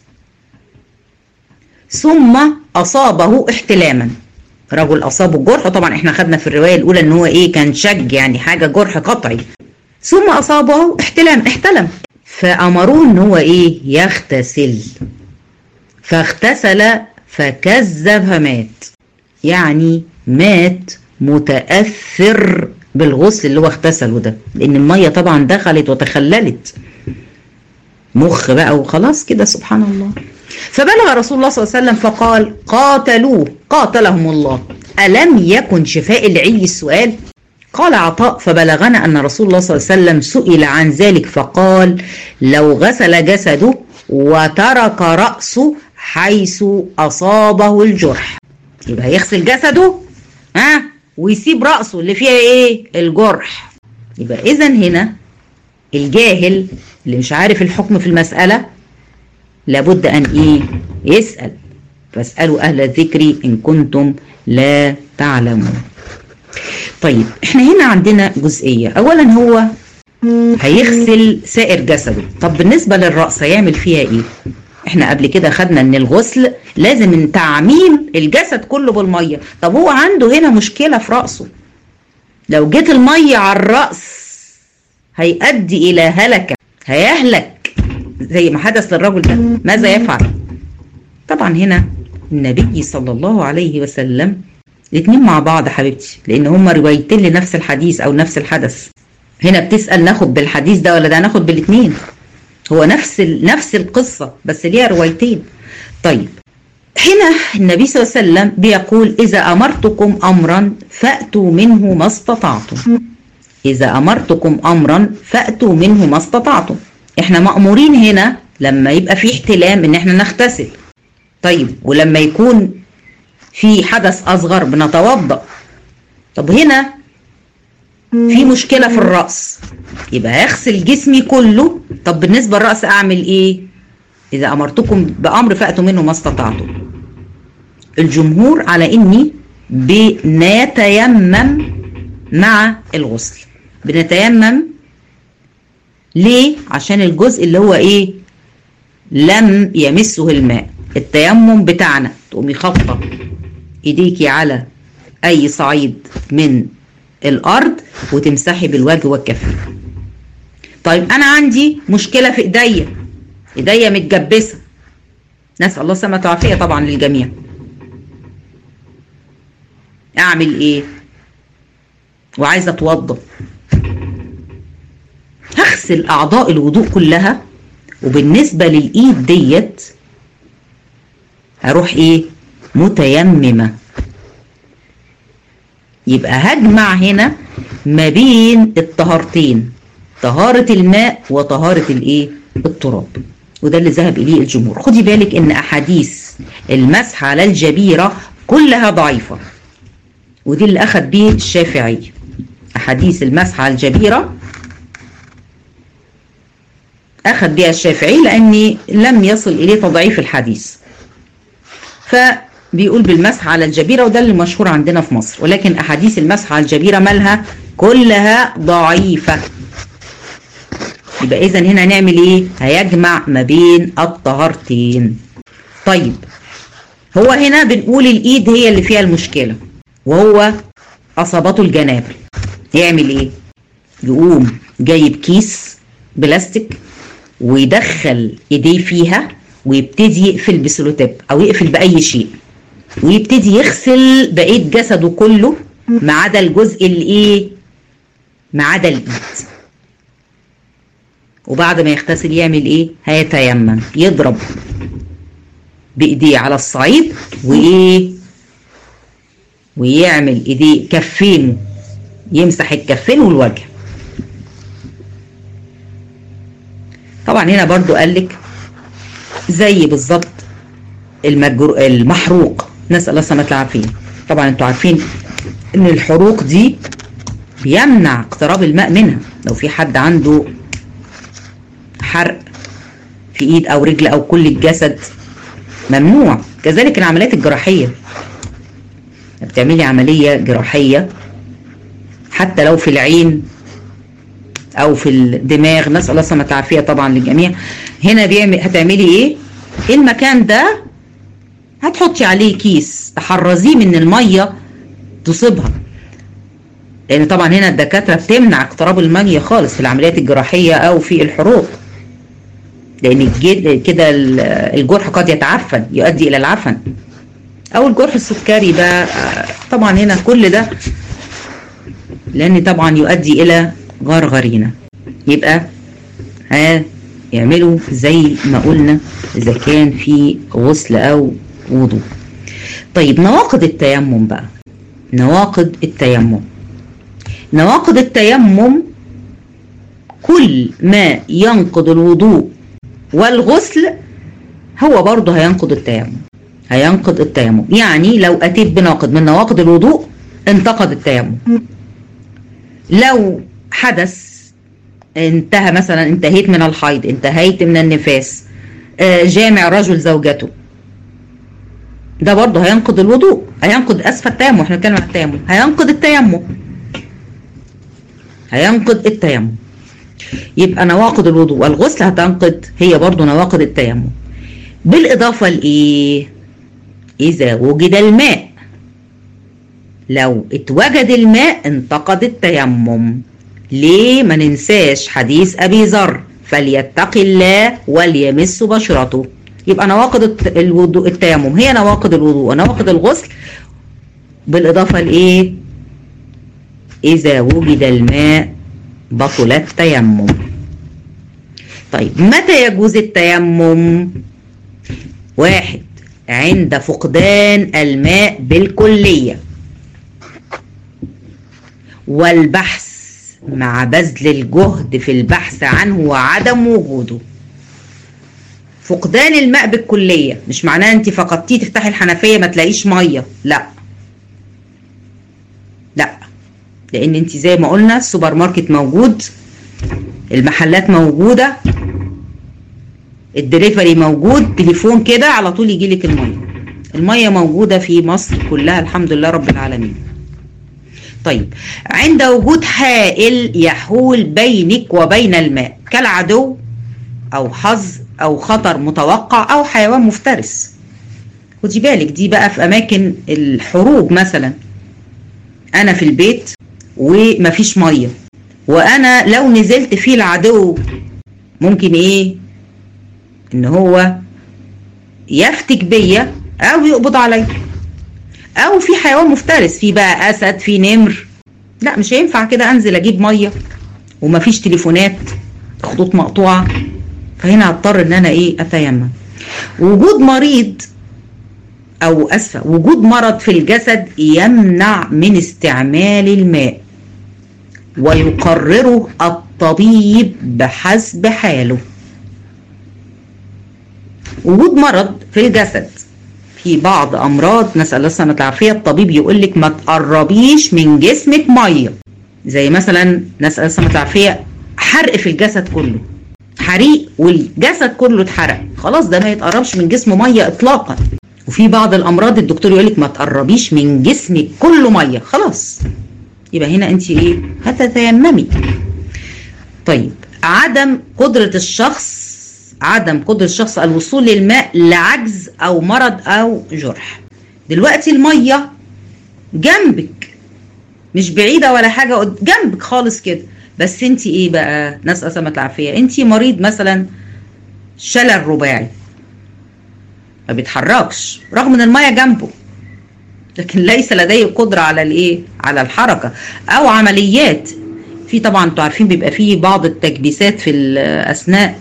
ثم أصابه احتلاما رجل أصابه جرح طبعا احنا خدنا في الرواية الأولى ان هو ايه كان شج يعني حاجة جرح قطعي ثم أصابه احتلام احتلم فأمروه ان هو ايه يغتسل فاغتسل فكذب فمات يعني مات متأثر بالغسل اللي هو اغتسله ده لأن المية طبعا دخلت وتخللت مخ بقى وخلاص كده سبحان الله فبلغ رسول الله صلى الله عليه وسلم فقال قاتلوه قاتلهم الله ألم يكن شفاء العي السؤال قال عطاء فبلغنا أن رسول الله صلى الله عليه وسلم سئل عن ذلك فقال لو غسل جسده وترك رأسه حيث أصابه الجرح يبقى هيغسل جسده ها ويسيب رأسه اللي فيها ايه الجرح يبقى إذا هنا الجاهل اللي مش عارف الحكم في المسألة لابد أن إيه يسأل فاسألوا أهل الذكر إن كنتم لا تعلمون طيب احنا هنا عندنا جزئية أولا هو هيغسل سائر جسده طب بالنسبة للرأس هيعمل فيها إيه احنا قبل كده خدنا ان الغسل لازم من تعميم الجسد كله بالمية طب هو عنده هنا مشكلة في رأسه لو جت المية على الرأس هيؤدي إلى هلكة هيهلك زي ما حدث للرجل ده ماذا يفعل طبعا هنا النبي صلى الله عليه وسلم الاثنين مع بعض حبيبتي لان هما روايتين لنفس الحديث او نفس الحدث هنا بتسال ناخد بالحديث ده ولا ده ناخد بالاثنين هو نفس نفس القصه بس ليها روايتين طيب هنا النبي صلى الله عليه وسلم بيقول اذا امرتكم امرا فاتوا منه ما استطعتم اذا امرتكم امرا فاتوا منه ما استطعتم احنا مامورين هنا لما يبقى في احتلام ان احنا نغتسل طيب ولما يكون في حدث اصغر بنتوضا طب هنا في مشكله في الراس يبقى هيغسل جسمي كله طب بالنسبه للراس اعمل ايه اذا امرتكم بامر فاتوا منه ما استطعتم الجمهور على اني بنتيمم مع الغسل بنتيمم ليه عشان الجزء اللي هو ايه لم يمسه الماء التيمم بتاعنا تقومي خبطه ايديكي على اي صعيد من الارض وتمسحي بالوجه والكفين طيب انا عندي مشكله في ايديا ايديا متجبسه نسال الله السلامه والعافيه طبعا للجميع اعمل ايه وعايزه اتوضى هغسل اعضاء الوضوء كلها وبالنسبه للايد ديت هروح ايه متيممه يبقى هجمع هنا ما بين الطهارتين طهارة الماء وطهارة الايه التراب وده اللي ذهب اليه الجمهور خدي بالك ان احاديث المسح على الجبيرة كلها ضعيفة ودي اللي اخذ به الشافعي احاديث المسح على الجبيرة اخذ بها الشافعي لاني لم يصل اليه تضعيف الحديث فبيقول بالمسح على الجبيرة وده اللي مشهور عندنا في مصر ولكن أحاديث المسح على الجبيرة مالها كلها ضعيفة يبقى إذا هنا نعمل إيه هيجمع ما بين الطهارتين طيب هو هنا بنقول الإيد هي اللي فيها المشكلة وهو أصابته الجنابل يعمل ايه يقوم جايب كيس بلاستيك ويدخل ايديه فيها ويبتدي يقفل بسلوتيب او يقفل باي شيء ويبتدي يغسل بقيه جسده كله ما عدا الجزء الايه ما عدا الايد وبعد ما يغتسل يعمل ايه هيتيمم يضرب بايديه على الصعيد وايه ويعمل ايديه كفينه يمسح الكفين والوجه طبعا هنا برضو قال لك زي بالظبط المجر... المحروق نسال الله السلامه والعافيه طبعا انتوا عارفين ان الحروق دي بيمنع اقتراب الماء منها لو في حد عنده حرق في ايد او رجل او كل الجسد ممنوع كذلك العمليات الجراحيه بتعملي عمليه جراحيه حتى لو في العين او في الدماغ نسال الله السلامه والعافيه طبعا للجميع هنا بيعمل هتعملي ايه المكان ده هتحطي عليه كيس تحرزيه من الميه تصيبها لان طبعا هنا الدكاتره بتمنع اقتراب الميه خالص في العمليات الجراحيه او في الحروق لان كده الجرح قد يتعفن يؤدي الى العفن او الجرح السكري ده طبعا هنا كل ده لان طبعا يؤدي الى غرغرينه يبقى ها يعملوا زي ما قلنا اذا كان في غسل او وضوء طيب نواقض التيمم بقى نواقض التيمم نواقض التيمم كل ما ينقض الوضوء والغسل هو برضه هينقض التيمم هينقض التيمم يعني لو اتيت بناقض من نواقض الوضوء انتقد التيمم لو حدث انتهى مثلا انتهيت من الحيض انتهيت من النفاس جامع رجل زوجته ده برضه هينقض الوضوء هينقض اسف التيمم احنا بنتكلم عن التيمم هينقض التيمم هينقض التيمم يبقى نواقض الوضوء والغسل هتنقض هي برضه نواقض التيمم بالاضافه لايه اذا وجد الماء لو اتوجد الماء انتقد التيمم ليه ما ننساش حديث ابي ذر فليتق الله وليمس بشرته يبقى نواقض الوضوء التيمم هي نواقض الوضوء ونواقض الغسل بالاضافه لايه اذا وجد الماء بطل التيمم طيب متى يجوز التيمم واحد عند فقدان الماء بالكليه والبحث مع بذل الجهد في البحث عنه وعدم وجوده فقدان الماء بالكلية مش معناه انت فقدتيه تفتحي الحنفية ما تلاقيش مية لا لا لان انت زي ما قلنا السوبر ماركت موجود المحلات موجودة الدليفري موجود تليفون كده على طول يجيلك المية المية موجودة في مصر كلها الحمد لله رب العالمين طيب عند وجود حائل يحول بينك وبين الماء كالعدو او حظ او خطر متوقع او حيوان مفترس خدي بالك دي بقى في اماكن الحروب مثلا انا في البيت ومفيش ميه وانا لو نزلت فيه العدو ممكن ايه ان هو يفتك بيا او يقبض عليا او في حيوان مفترس في بقى اسد في نمر لا مش هينفع كده انزل اجيب ميه ومفيش تليفونات خطوط مقطوعه فهنا هضطر ان انا ايه اتيمم وجود مريض او اسفه وجود مرض في الجسد يمنع من استعمال الماء ويقرره الطبيب بحسب حاله وجود مرض في الجسد في بعض امراض نسال الله السلامه والعافيه الطبيب يقول لك ما تقربيش من جسمك ميه زي مثلا نسال الله السلامه والعافيه حرق في الجسد كله حريق والجسد كله اتحرق خلاص ده ما يتقربش من جسمه ميه اطلاقا وفي بعض الامراض الدكتور يقول لك ما تقربيش من جسمك كله ميه خلاص يبقى هنا انت ايه هتتيممي طيب عدم قدره الشخص عدم قدرة الشخص الوصول للماء لعجز أو مرض أو جرح دلوقتي المية جنبك مش بعيده ولا حاجه قد- جنبك خالص كده بس انت ايه بقى ناس اسمت العافيه انت مريض مثلا شلل رباعي ما بيتحركش رغم ان الميه جنبه لكن ليس لديه قدره على الايه على الحركه او عمليات في طبعا انتوا عارفين بيبقى فيه بعض التكبيسات في ال- اثناء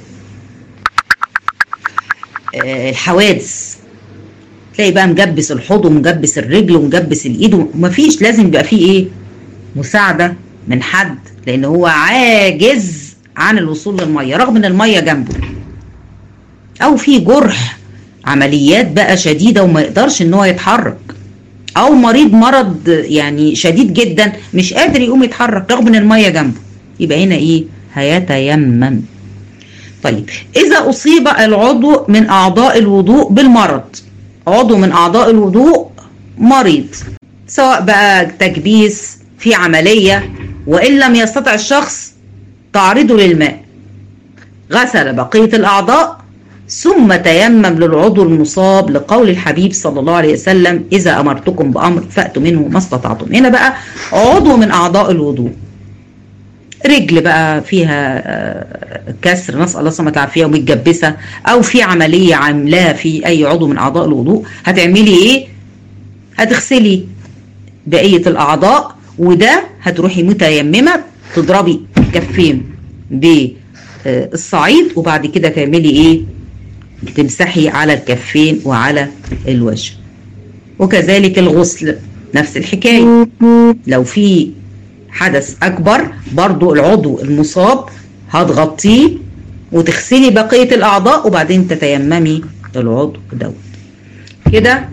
آه، الحوادث تلاقي بقى مجبس الحوض ومجبس الرجل ومجبس الايد ومفيش لازم يبقى فيه ايه مساعده من حد لان هو عاجز عن الوصول للميه رغم ان الميه جنبه او في جرح عمليات بقى شديده وما يقدرش ان هو يتحرك او مريض مرض يعني شديد جدا مش قادر يقوم يتحرك رغم ان الميه جنبه يبقى هنا ايه هيتيمم طيب اذا اصيب العضو من اعضاء الوضوء بالمرض عضو من اعضاء الوضوء مريض سواء بقى تكبيس في عمليه وان لم يستطع الشخص تعريضه للماء غسل بقيه الاعضاء ثم تيمم للعضو المصاب لقول الحبيب صلى الله عليه وسلم اذا امرتكم بامر فاتوا منه ما استطعتم هنا بقى عضو من اعضاء الوضوء رجل بقى فيها آه، كسر نسال الله سبحانه العافيه ومتجبسه او في عمليه عاملاها في اي عضو من اعضاء الوضوء هتعملي ايه هتغسلي بقيه الاعضاء وده هتروحي متيممه تضربي كفين بالصعيد وبعد كده تعملي ايه تمسحي على الكفين وعلى الوجه وكذلك الغسل نفس الحكايه لو في حدث اكبر برضو العضو المصاب هتغطيه وتغسلي بقيه الاعضاء وبعدين تتيممي العضو دوت كده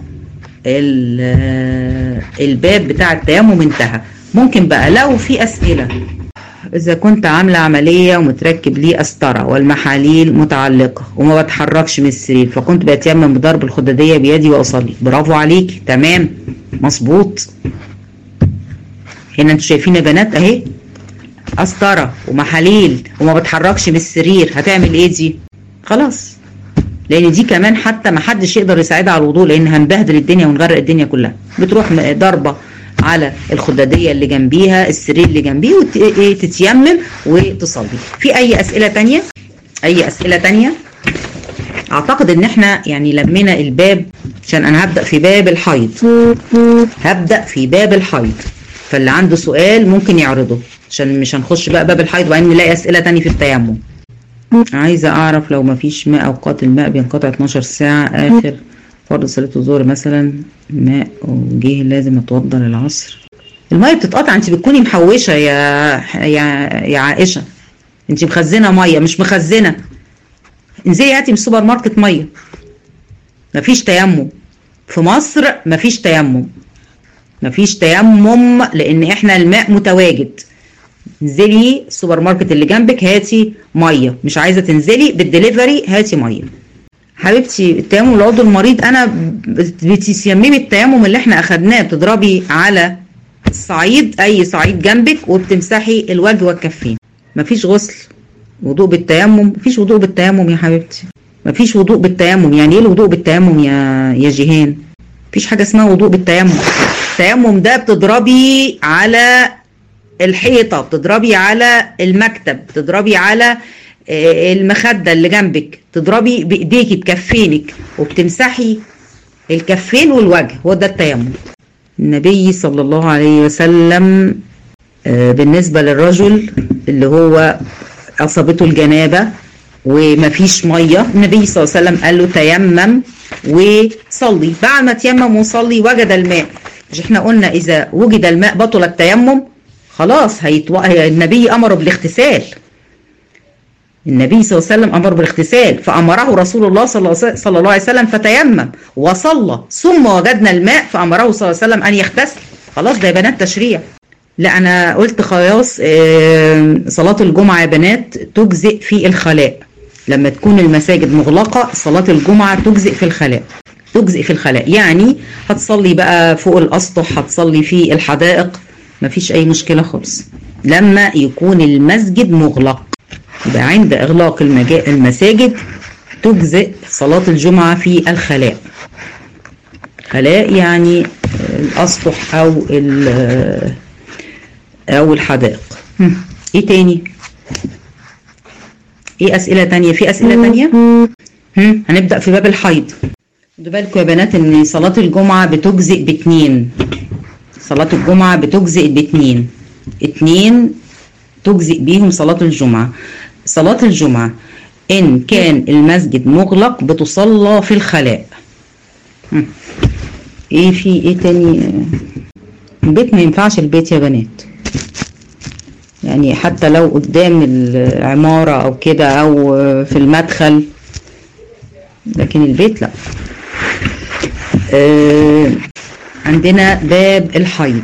ال- الباب بتاع التيمم انتهى ممكن بقى لو في اسئله إذا كنت عاملة عملية ومتركب لي قسطرة والمحاليل متعلقة وما بتحركش من السرير فكنت بتيمم بضرب الخدادية بيدي وأصلي برافو عليك تمام مظبوط هنا انتوا شايفين يا بنات اهي قسطرة ومحاليل وما بتحركش من السرير هتعمل ايه دي خلاص لان دي كمان حتى ما حدش يقدر يساعدها على الوضوء لان هنبهدل الدنيا ونغرق الدنيا كلها بتروح م- ضربه على الخداديه اللي جنبيها السرير اللي جنبيه وتتيمم وتصلي في اي اسئله تانية اي اسئله تانية اعتقد ان احنا يعني لمينا الباب عشان انا هبدا في باب الحيض هبدا في باب الحيض فاللي عنده سؤال ممكن يعرضه عشان مش هنخش بقى باب الحيض وبعدين نلاقي اسئله تانية في التيمم عايزه اعرف لو مفيش ماء اوقات الماء بينقطع 12 ساعه اخر فرض صلاه الظهر مثلا ماء وجه لازم اتوضى للعصر الميه بتتقطع انت بتكوني محوشه يا يا يا عائشه انت مخزنه ميه مش مخزنه انزلي هاتي من السوبر ماركت ميه مفيش تيمم في مصر مفيش تيمم مفيش تيمم لان احنا الماء متواجد انزلي السوبر ماركت اللي جنبك هاتي ميه مش عايزه تنزلي بالدليفري هاتي ميه حبيبتي التيمم العضو المريض انا بتسيممي التيمم اللي احنا اخدناه بتضربي على الصعيد اي صعيد جنبك وبتمسحي الوجه والكفين مفيش غسل وضوء بالتيمم مفيش وضوء بالتيمم يا حبيبتي مفيش وضوء بالتيمم يعني ايه الوضوء بالتيمم يا يا جيهان مفيش حاجه اسمها وضوء بالتيمم التيمم ده بتضربي على الحيطه بتضربي على المكتب بتضربي على آه، المخده اللي جنبك تضربي بايديكي بكفينك وبتمسحي الكفين والوجه هو ده التيمم النبي صلى الله عليه وسلم آه، بالنسبه للرجل اللي هو اصابته الجنابه ومفيش ميه النبي صلى الله عليه وسلم قال له تيمم وصلي بعد ما تيمم وصلي وجد الماء مش احنا قلنا اذا وجد الماء بطل التيمم خلاص هيتو... النبي امره بالاغتسال النبي صلى الله عليه وسلم امر بالاغتسال فامره رسول الله صلى الله صلى الله عليه وسلم فتيمم وصلى ثم وجدنا الماء فامره صلى الله عليه وسلم ان يغتسل خلاص ده يا بنات تشريع لا انا قلت خلاص آه، صلاه الجمعه يا بنات تجزئ في الخلاء لما تكون المساجد مغلقه صلاه الجمعه تجزئ في الخلاء تجزئ في الخلاء يعني هتصلي بقى فوق الاسطح هتصلي في الحدائق مفيش اي مشكله خالص لما يكون المسجد مغلق يبقى عند اغلاق المجا... المساجد تجزئ صلاه الجمعه في الخلاء خلاء يعني الاسطح او ال- او الحدائق هم، ايه تاني ايه اسئله تانية في اسئله تانية هم، هنبدا في باب الحيض خدوا بالكم يا بنات ان صلاه الجمعه بتجزئ باتنين صلاه الجمعه بتجزئ باتنين اتنين تجزئ بيهم صلاه الجمعه صلاه الجمعه ان كان المسجد مغلق بتصلى في الخلاء هم. ايه في ايه تاني البيت ما ينفعش البيت يا بنات يعني حتى لو قدام العمارة أو كده أو في المدخل لكن البيت لا آه عندنا باب الحيض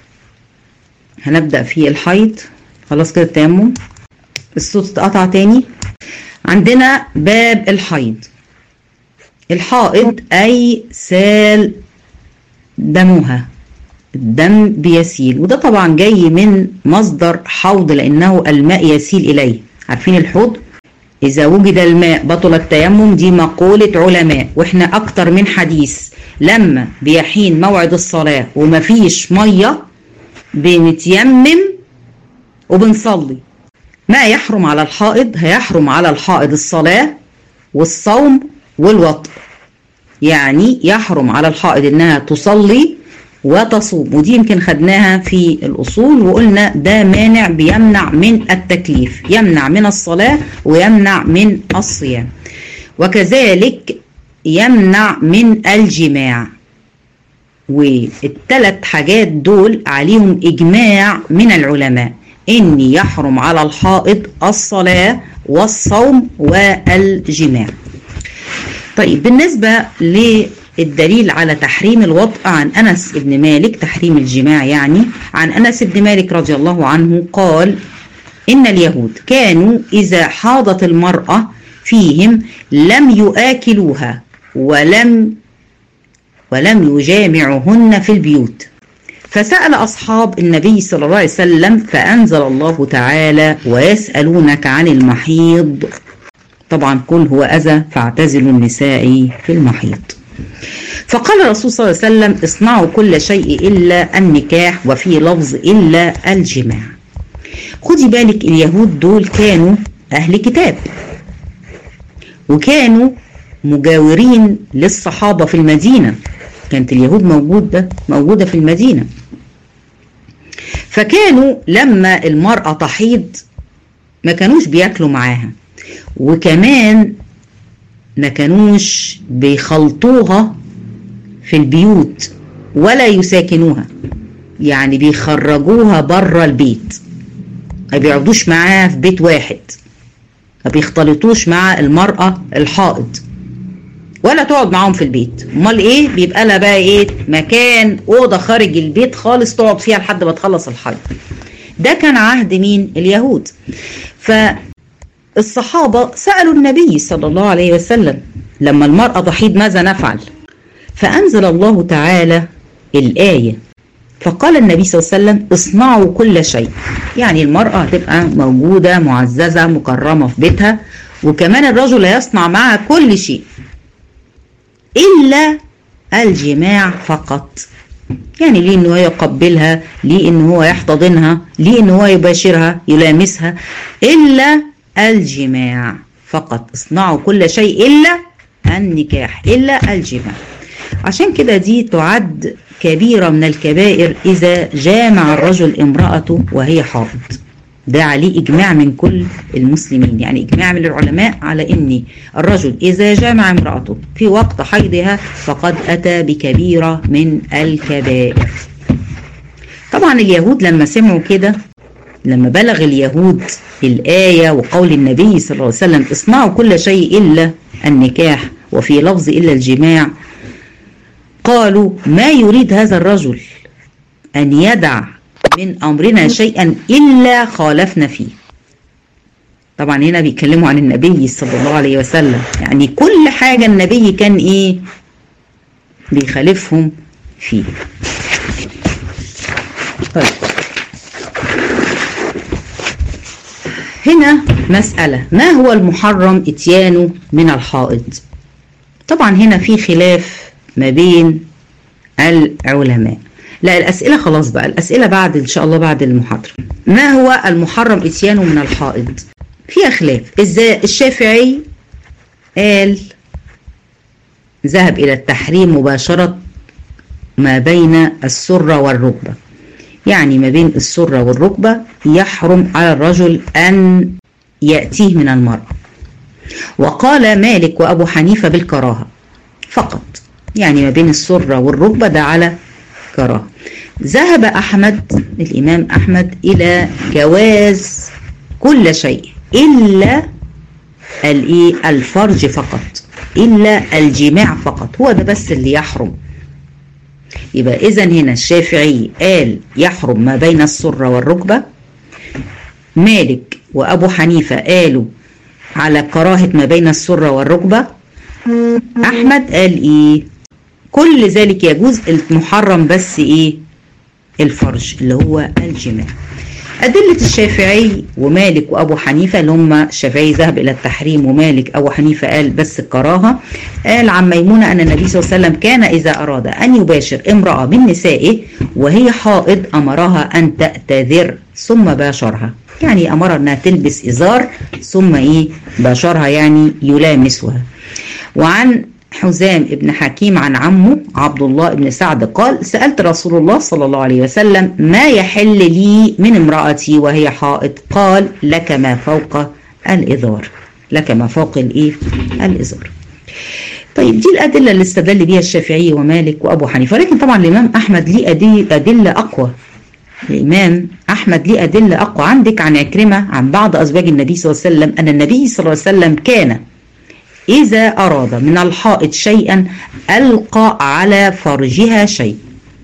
هنبدأ في الحيض خلاص كده التيمم الصوت اتقطع تاني عندنا باب الحيض الحائض أي سال دمها الدم بيسيل وده طبعا جاي من مصدر حوض لأنه الماء يسيل إليه عارفين الحوض إذا وجد الماء بطل التيمم دي مقولة علماء وإحنا أكتر من حديث لما بيحين موعد الصلاة ومفيش مية بنتيمم وبنصلي ما يحرم على الحائض هيحرم على الحائض الصلاة والصوم والوطء يعني يحرم على الحائض انها تصلي وتصوم ودي يمكن خدناها في الاصول وقلنا ده مانع بيمنع من التكليف يمنع من الصلاه ويمنع من الصيام وكذلك يمنع من الجماع والثلاث حاجات دول عليهم اجماع من العلماء ان يحرم على الحائض الصلاه والصوم والجماع طيب بالنسبه للدليل على تحريم الوطء عن انس بن مالك تحريم الجماع يعني عن انس بن مالك رضي الله عنه قال ان اليهود كانوا اذا حاضت المراه فيهم لم يآكلوها ولم ولم يجامعهن في البيوت فسأل أصحاب النبي صلى الله عليه وسلم فأنزل الله تعالى ويسألونك عن المحيض طبعا كل هو أذى فاعتزلوا النساء في المحيض فقال الرسول صلى الله عليه وسلم اصنعوا كل شيء إلا النكاح وفي لفظ إلا الجماع خدي بالك اليهود دول كانوا أهل كتاب وكانوا مجاورين للصحابة في المدينة كانت اليهود موجودة موجودة في المدينة فكانوا لما المرأة تحيض ما كانوش بياكلوا معاها وكمان ما كانوش بيخلطوها في البيوت ولا يساكنوها يعني بيخرجوها بره البيت ما بيقعدوش معاها في بيت واحد ما بيختلطوش مع المرأة الحائض ولا تقعد معاهم في البيت امال ايه بيبقى لها بقى ايه مكان اوضه خارج البيت خالص تقعد فيها لحد ما تخلص الحيض ده كان عهد مين اليهود فالصحابه سالوا النبي صلى الله عليه وسلم لما المراه تحيض ماذا نفعل فانزل الله تعالى الايه فقال النبي صلى الله عليه وسلم اصنعوا كل شيء يعني المراه هتبقى موجوده معززه مكرمه في بيتها وكمان الرجل يصنع معها كل شيء إلا الجماع فقط يعني ليه ان هو يقبلها ليه ان هو يحتضنها ليه ان هو يباشرها يلامسها الا الجماع فقط اصنعوا كل شيء الا النكاح الا الجماع عشان كده دي تعد كبيرة من الكبائر إذا جامع الرجل امرأته وهي حائض ده عليه إجماع من كل المسلمين يعني إجماع من العلماء على أن الرجل إذا جامع امرأته في وقت حيضها فقد أتى بكبيرة من الكبائر طبعا اليهود لما سمعوا كده لما بلغ اليهود الآية وقول النبي صلى الله عليه وسلم اصنعوا كل شيء إلا النكاح وفي لفظ إلا الجماع قالوا ما يريد هذا الرجل أن يدع من أمرنا شيئا إلا خالفنا فيه طبعا هنا بيتكلموا عن النبي صلى الله عليه وسلم يعني كل حاجة النبي كان إيه بيخالفهم فيه طيب هنا مسألة ما هو المحرم اتيانه من الحائض طبعا هنا في خلاف ما بين العلماء لا الأسئلة خلاص بقى الأسئلة بعد إن شاء الله بعد المحاضرة ما هو المحرم إتيانه من الحائض فيها خلاف إزاي الشافعي قال ذهب إلى التحريم مباشرة ما بين السرة والركبة يعني ما بين السرة والركبة يحرم على الرجل أن يأتيه من المرأة وقال مالك وأبو حنيفة بالكراهة فقط يعني ما بين السرة والركبة ده على كراهة ذهب أحمد الإمام أحمد إلى جواز كل شيء إلا الإيه الفرج فقط إلا الجماع فقط هو ده بس اللي يحرم يبقى إذا هنا الشافعي قال يحرم ما بين السرة والركبة مالك وأبو حنيفة قالوا على كراهة ما بين السرة والركبة أحمد قال إيه كل ذلك يجوز المحرم بس إيه الفرج اللي هو الجماع أدلة الشافعي ومالك وأبو حنيفة اللي هم الشافعي ذهب إلى التحريم ومالك أبو حنيفة قال بس الكراهة قال عن ميمونة أن النبي صلى الله عليه وسلم كان إذا أراد أن يباشر امرأة من نسائه وهي حائض أمرها أن تأتذر ثم باشرها يعني أمرها أنها تلبس إزار ثم إيه باشرها يعني يلامسها وعن حزام ابن حكيم عن عمه عبد الله بن سعد قال سألت رسول الله صلى الله عليه وسلم ما يحل لي من امرأتي وهي حائط قال لك ما فوق الإزار لك ما فوق الإيه الإزار طيب دي الأدلة اللي استدل بها الشافعي ومالك وأبو حنيفة ولكن طبعا الإمام أحمد ليه أدلة أقوى الإمام أحمد ليه أدلة أقوى عندك عن عكرمة عن بعض أزواج النبي صلى الله عليه وسلم أن النبي صلى الله عليه وسلم كان إذا أراد من الحائط شيئا ألقى على فرجها شيء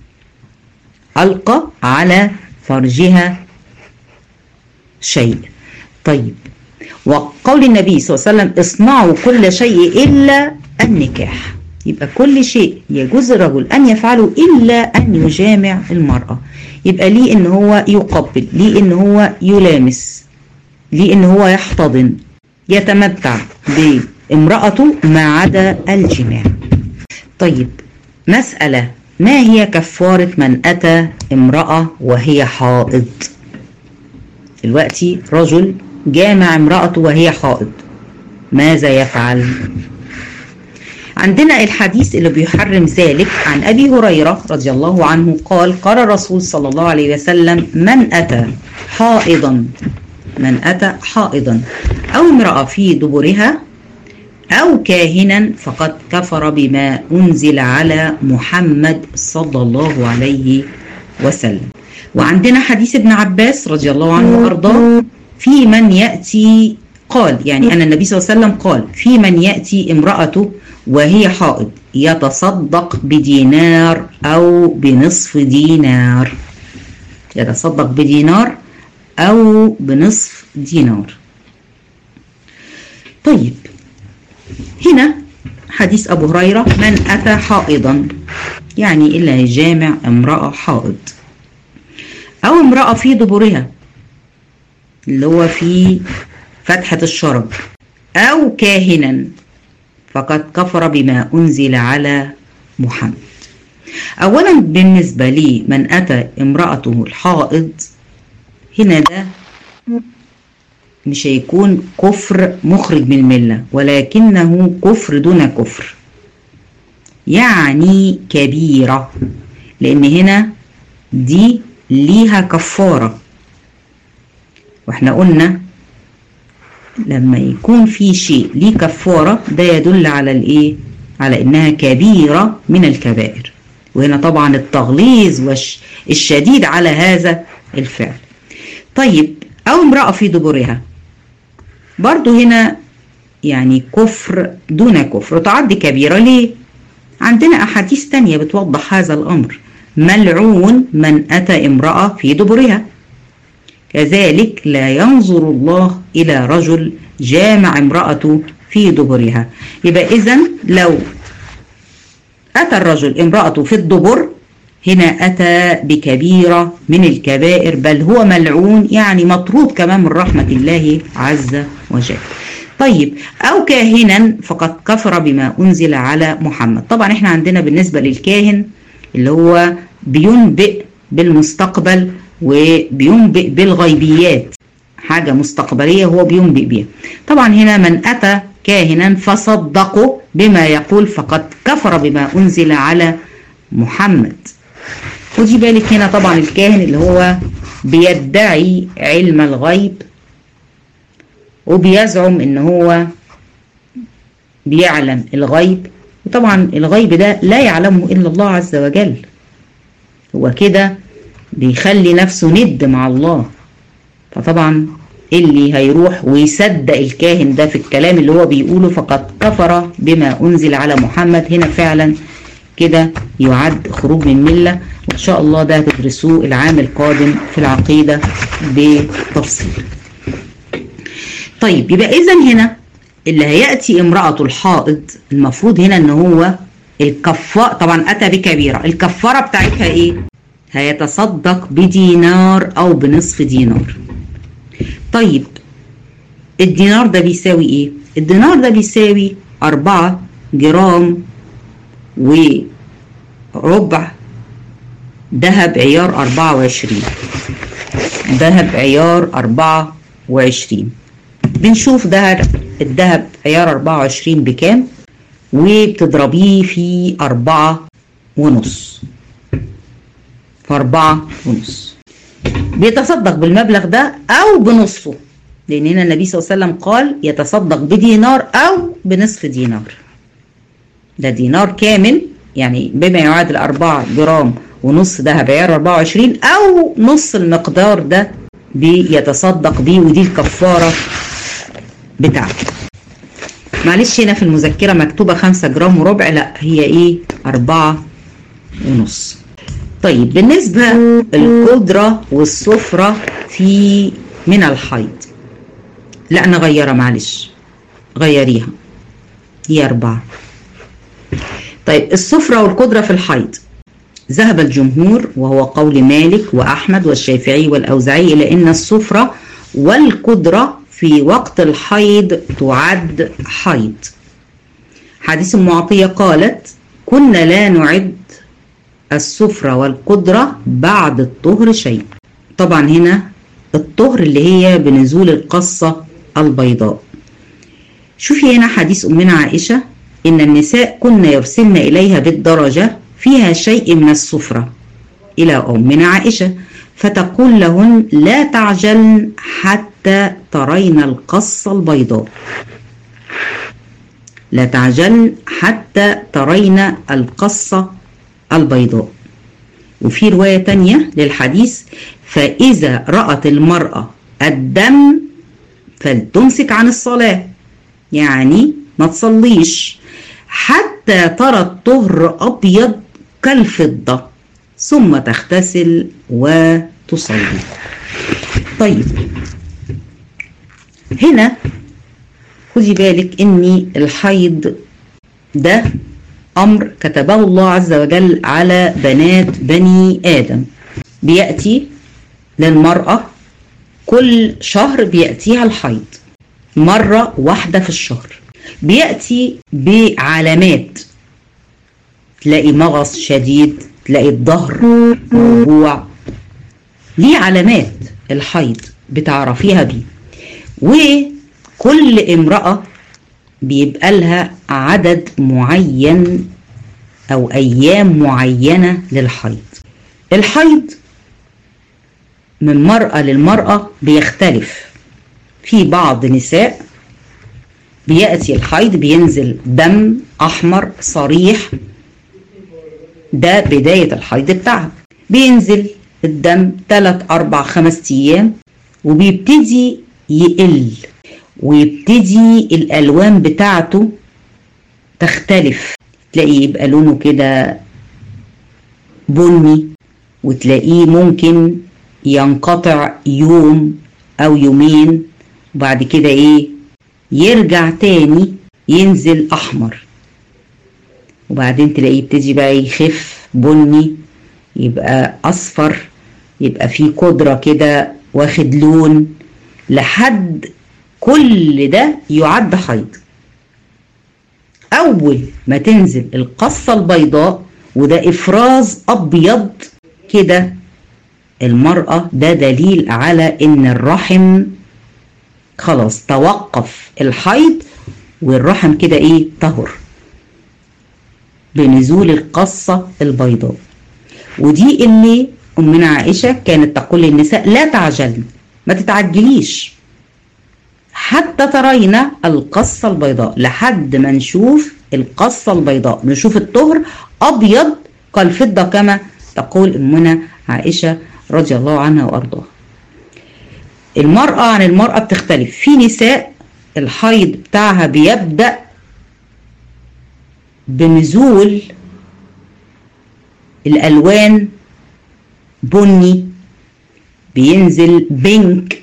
ألقى على فرجها شيء طيب وقول النبي صلى الله عليه وسلم اصنعوا كل شيء إلا النكاح يبقى كل شيء يجوز الرجل أن يفعله إلا أن يجامع المرأة يبقى ليه إن هو يقبل ليه إن هو يلامس ليه إن هو يحتضن يتمتع بامرأته ما عدا الجماع طيب مسألة ما هي كفارة من أتى امرأة وهي حائض دلوقتي رجل جامع امرأته وهي حائض ماذا يفعل عندنا الحديث اللي بيحرم ذلك عن أبي هريرة رضي الله عنه قال قال الرسول صلى الله عليه وسلم من أتى حائضا من أتى حائضا أو امرأة في دبرها أو كاهنا فقد كفر بما أنزل على محمد صلى الله عليه وسلم وعندنا حديث ابن عباس رضي الله عنه وأرضاه في من يأتي قال يعني أن النبي صلى الله عليه وسلم قال في من يأتي امرأته وهي حائض يتصدق بدينار أو بنصف دينار يتصدق بدينار أو بنصف دينار طيب هنا حديث أبو هريرة من أتى حائضا يعني إلا يجامع امرأة حائض أو امرأة في دبرها اللي هو في فتحة الشرج أو كاهنا فقد كفر بما أنزل على محمد أولا بالنسبة لي من أتى امرأته الحائض هنا ده مش هيكون كفر مخرج من الملة ولكنه كفر دون كفر يعني كبيرة لأن هنا دي ليها كفارة واحنا قلنا لما يكون في شيء ليه كفارة ده يدل على الايه على انها كبيرة من الكبائر وهنا طبعا التغليظ والشديد على هذا الفعل طيب او امرأة في دبرها برضو هنا يعني كفر دون كفر تعد كبيرة ليه عندنا أحاديث تانية بتوضح هذا الأمر ملعون من أتى امرأة في دبرها كذلك لا ينظر الله إلى رجل جامع امرأته في دبرها يبقى إذا لو أتى الرجل امرأته في الدبر هنا أتى بكبيرة من الكبائر بل هو ملعون يعني مطرود كمان من رحمة الله عز وجل طيب أو كاهنا فقد كفر بما أنزل على محمد طبعا احنا عندنا بالنسبة للكاهن اللي هو بينبئ بالمستقبل وبينبئ بالغيبيات حاجة مستقبلية هو بينبئ بيها طبعا هنا من أتى كاهنا فصدقه بما يقول فقد كفر بما أنزل على محمد خدي بالك هنا طبعا الكاهن اللي هو بيدعي علم الغيب وبيزعم ان هو بيعلم الغيب وطبعا الغيب ده لا يعلمه الا الله عز وجل هو كده بيخلي نفسه ند مع الله فطبعا اللي هيروح ويصدق الكاهن ده في الكلام اللي هو بيقوله فقد كفر بما انزل على محمد هنا فعلا كده يعد خروج من مله وان شاء الله ده هتدرسوه العام القادم في العقيده بتفصيل. طيب يبقى اذا هنا اللي هياتي امراه الحائض المفروض هنا ان هو الكفاره طبعا اتى بكبيره الكفاره بتاعتها ايه؟ هيتصدق بدينار او بنصف دينار. طيب الدينار ده بيساوي ايه؟ الدينار ده بيساوي أربعة جرام وربع ذهب عيار 24 ذهب عيار 24 بنشوف ده الذهب عيار 24 بكام وبتضربيه في أربعة ونص في أربعة ونص بيتصدق بالمبلغ ده أو بنصه لأن هنا النبي صلى الله عليه وسلم قال يتصدق بدينار أو بنصف دينار ده دينار كامل يعني بما يعادل أربعة جرام ونص ذهب عيار 24 أو نص المقدار ده بيتصدق بيه ودي الكفارة بتاعته معلش هنا في المذكرة مكتوبة 5 جرام وربع لا هي ايه أربعة ونص طيب بالنسبة القدرة والسفرة في من الحيض لا نغيرها معلش غيريها هي أربعة طيب السفرة والقدرة في الحيض ذهب الجمهور وهو قول مالك وأحمد والشافعي والأوزعي إلى أن السفرة والقدرة في وقت الحيض تعد حيض حديث معطية قالت كنا لا نعد السفرة والقدرة بعد الطهر شيء طبعا هنا الطهر اللي هي بنزول القصة البيضاء شوفي هنا حديث أمنا عائشة إن النساء كن يرسلن إليها بالدرجة فيها شيء من السفرة إلى أمنا عائشة فتقول لهن لا تعجلن حتى ترين القصة البيضاء لا تعجلن حتى ترين القصة البيضاء وفي رواية تانية للحديث فإذا رأت المرأة الدم فلتمسك عن الصلاة يعني ما تصليش حتى ترى الطهر أبيض كالفضة ثم تغتسل وتصلي طيب هنا خدي بالك ان الحيض ده امر كتبه الله عز وجل على بنات بني ادم بياتي للمراه كل شهر بياتيها الحيض مره واحده في الشهر بياتي بعلامات تلاقي مغص شديد تلاقي الظهر موجوع ليه علامات الحيض بتعرفيها بيه وكل امرأة بيبقى لها عدد معين أو أيام معينة للحيض الحيض من مرأة للمرأة بيختلف في بعض نساء بيأتي الحيض بينزل دم أحمر صريح ده بداية الحيض بتاعها بينزل الدم 3 4 5 أيام وبيبتدي يقل ويبتدي الألوان بتاعته تختلف تلاقيه يبقى لونه كده بني وتلاقيه ممكن ينقطع يوم أو يومين وبعد كده إيه يرجع تاني ينزل أحمر وبعدين تلاقيه يبتدي بقى يخف بني يبقى أصفر يبقى فيه قدرة كده واخد لون لحد كل ده يعد حيض أول ما تنزل القصة البيضاء وده إفراز أبيض كده المرأة ده دليل على ان الرحم خلاص توقف الحيض والرحم كده ايه طهر بنزول القصة البيضاء ودي اللي أمنا عائشة كانت تقول للنساء لا تعجلن ما تتعجليش حتى ترين القصة البيضاء لحد ما نشوف القصة البيضاء نشوف الطهر أبيض كالفضة كما تقول أمنا عائشة رضي الله عنها وأرضاها المرأة عن المرأة بتختلف في نساء الحيض بتاعها بيبدأ بنزول الألوان بني بينزل بينك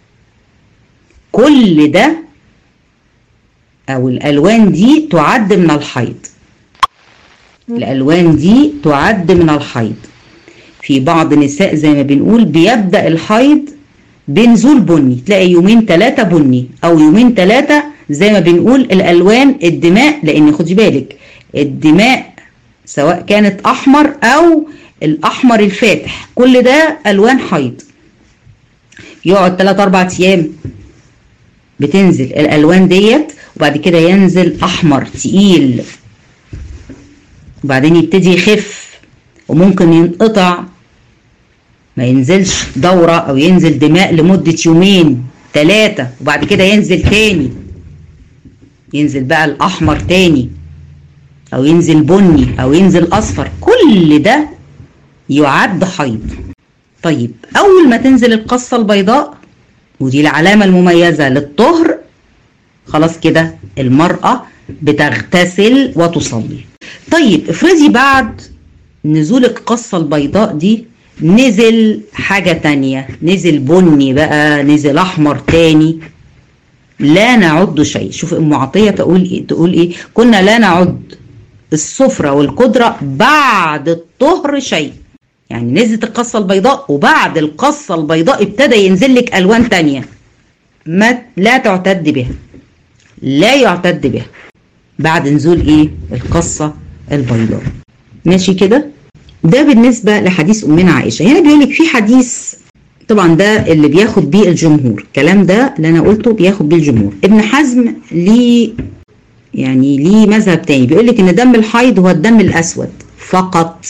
كل ده أو الألوان دي تعد من الحيض الألوان دي تعد من الحيض في بعض نساء زي ما بنقول بيبدأ الحيض بنزول بني تلاقي يومين ثلاثة بني أو يومين ثلاثة زي ما بنقول الألوان الدماء لأن خدي بالك الدماء سواء كانت أحمر أو الأحمر الفاتح كل ده ألوان حيض يقعد 3 4 أيام بتنزل الألوان ديت وبعد كده ينزل أحمر تقيل وبعدين يبتدي يخف وممكن ينقطع ما ينزلش دورة أو ينزل دماء لمدة يومين ثلاثة وبعد كده ينزل تاني ينزل بقى الأحمر تاني أو ينزل بني أو ينزل أصفر كل ده يعد حيض طيب أول ما تنزل القصة البيضاء ودي العلامة المميزة للطهر خلاص كده المرأة بتغتسل وتصلي طيب افرضي بعد نزول القصة البيضاء دي نزل حاجة تانية نزل بني بقى نزل أحمر تاني لا نعد شيء شوف ام عطيه تقول ايه تقول ايه كنا لا نعد الصفرة والقدرة بعد الطهر شيء يعني نزلت القصة البيضاء وبعد القصة البيضاء ابتدى ينزل لك ألوان تانية ما لا تعتد بها لا يعتد بها بعد نزول ايه القصة البيضاء ماشي كده ده بالنسبة لحديث أمنا عائشة هنا بيقول لك في حديث طبعا ده اللي بياخد بيه الجمهور الكلام ده اللي انا قلته بياخد بيه الجمهور ابن حزم ليه يعني ليه مذهب تاني بيقول لك ان دم الحيض هو الدم الاسود فقط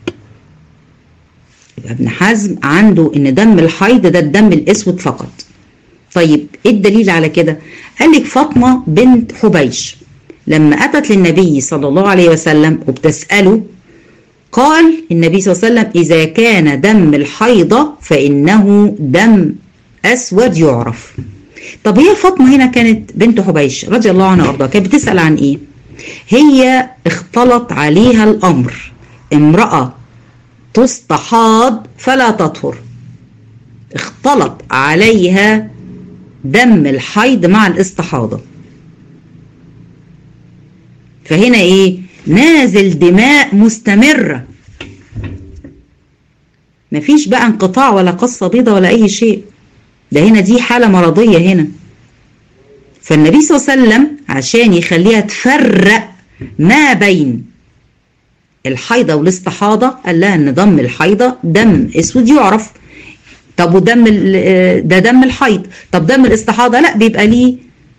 يبقى ابن حزم عنده ان دم الحيض ده الدم الاسود فقط طيب ايه الدليل على كده قال لك فاطمه بنت حبيش لما اتت للنبي صلى الله عليه وسلم وبتساله قال النبي صلى الله عليه وسلم اذا كان دم الحيضه فانه دم اسود يعرف طب هي فاطمه هنا كانت بنت حبيش رضي الله عنها وارضاها كانت بتسال عن ايه هي اختلط عليها الامر امراه تستحاض فلا تطهر اختلط عليها دم الحيض مع الاستحاضه فهنا ايه نازل دماء مستمره مفيش بقى انقطاع ولا قصه بيضه ولا اي شيء ده هنا دي حاله مرضيه هنا فالنبي صلى الله عليه وسلم عشان يخليها تفرق ما بين الحيضه والاستحاضه قال لها ان دم الحيضه دم اسود يعرف طب ودم ده دم الحيض طب دم الاستحاضه لا بيبقى ليه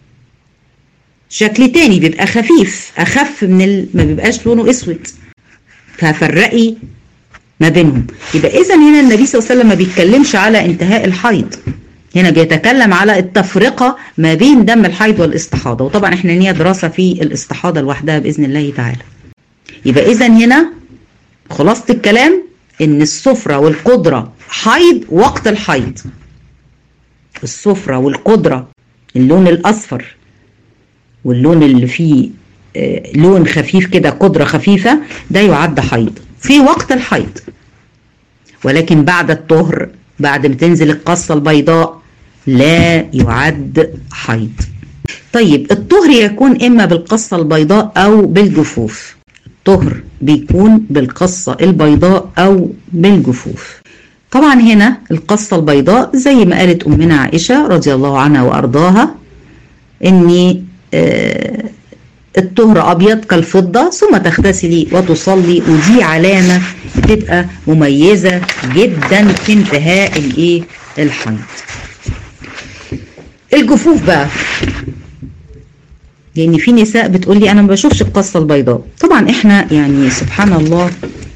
شكل تاني بيبقى خفيف اخف من ال... ما بيبقاش لونه اسود ففرقي ما بينهم يبقى اذا هنا النبي صلى الله عليه وسلم ما بيتكلمش على انتهاء الحيض هنا بيتكلم على التفرقة ما بين دم الحيض والاستحاضة وطبعا احنا لينا دراسة في الاستحاضة لوحدها بإذن الله تعالى يبقى إذا هنا خلاصة الكلام إن السفرة والقدرة حيض وقت الحيض السفرة والقدرة اللون الأصفر واللون اللي فيه آه لون خفيف كده قدرة خفيفة ده يعد حيض في وقت الحيض ولكن بعد الطهر بعد ما تنزل القصة البيضاء لا يعد حيض طيب الطهر يكون إما بالقصة البيضاء أو بالجفوف الطهر بيكون بالقصة البيضاء أو بالجفوف طبعا هنا القصة البيضاء زي ما قالت أمنا عائشة رضي الله عنها وأرضاها إن الطهر ابيض كالفضه ثم تغتسلي وتصلي ودي علامه بتبقى مميزه جدا في انتهاء الايه الحيض الجفوف بقى لان في نساء بتقول لي انا ما بشوفش القصه البيضاء طبعا احنا يعني سبحان الله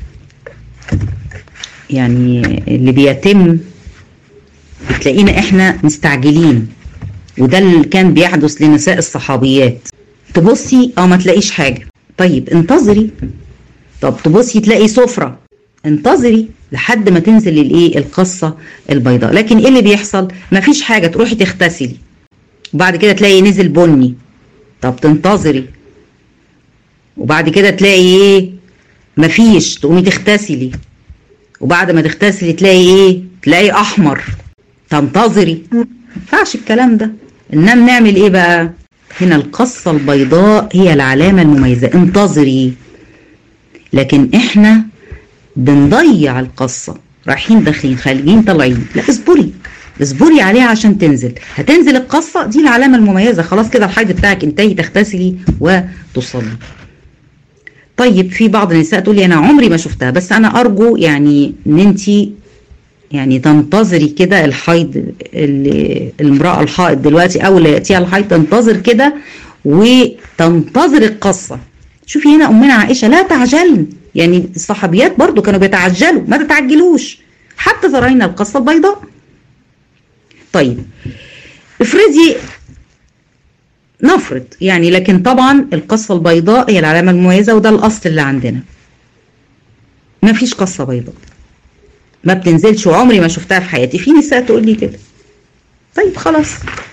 يعني اللي بيتم بتلاقينا احنا مستعجلين وده اللي كان بيحدث لنساء الصحابيات تبصي اه ما تلاقيش حاجه طيب انتظري طب تبصي تلاقي سفره انتظري لحد ما تنزل الايه القصه البيضاء لكن ايه اللي بيحصل مفيش حاجه تروحي تغتسلي وبعد كده تلاقي نزل بني طب تنتظري وبعد كده تلاقي ايه مفيش تقومي تغتسلي وبعد ما تغتسلي تلاقي ايه تلاقي احمر تنتظري ما ينفعش الكلام ده انما نعمل ايه بقى هنا القصه البيضاء هي العلامه المميزه انتظري لكن احنا بنضيع القصه رايحين داخلين خارجين طالعين لا اصبري اصبري عليها عشان تنزل هتنزل القصه دي العلامه المميزه خلاص كده الحيض بتاعك انتهي تغتسلي وتصلي طيب في بعض النساء تقول لي انا عمري ما شفتها بس انا ارجو يعني ان انت يعني تنتظري كده الحيض اللي المراه الحائض دلوقتي او اللي ياتيها الحيض تنتظر كده وتنتظر القصه شوفي هنا امنا عائشه لا تعجلن يعني الصحابيات برضو كانوا بيتعجلوا ما تتعجلوش حتى ترين القصه البيضاء طيب افرضي نفرض يعني لكن طبعا القصة البيضاء هي العلامة المميزة وده الأصل اللي عندنا ما فيش قصة بيضاء ما بتنزلش وعمري ما شفتها في حياتي في نساء تقول لي كده طيب خلاص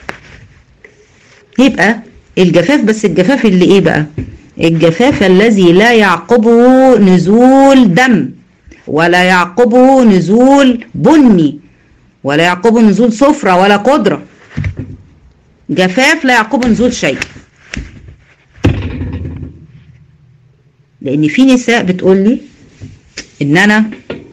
يبقى الجفاف بس الجفاف اللي ايه بقى الجفاف الذي لا يعقبه نزول دم ولا يعقبه نزول بني ولا يعقبه نزول صفرة ولا قدرة جفاف لا يعقبه نزول شيء لان في نساء بتقول لي ان انا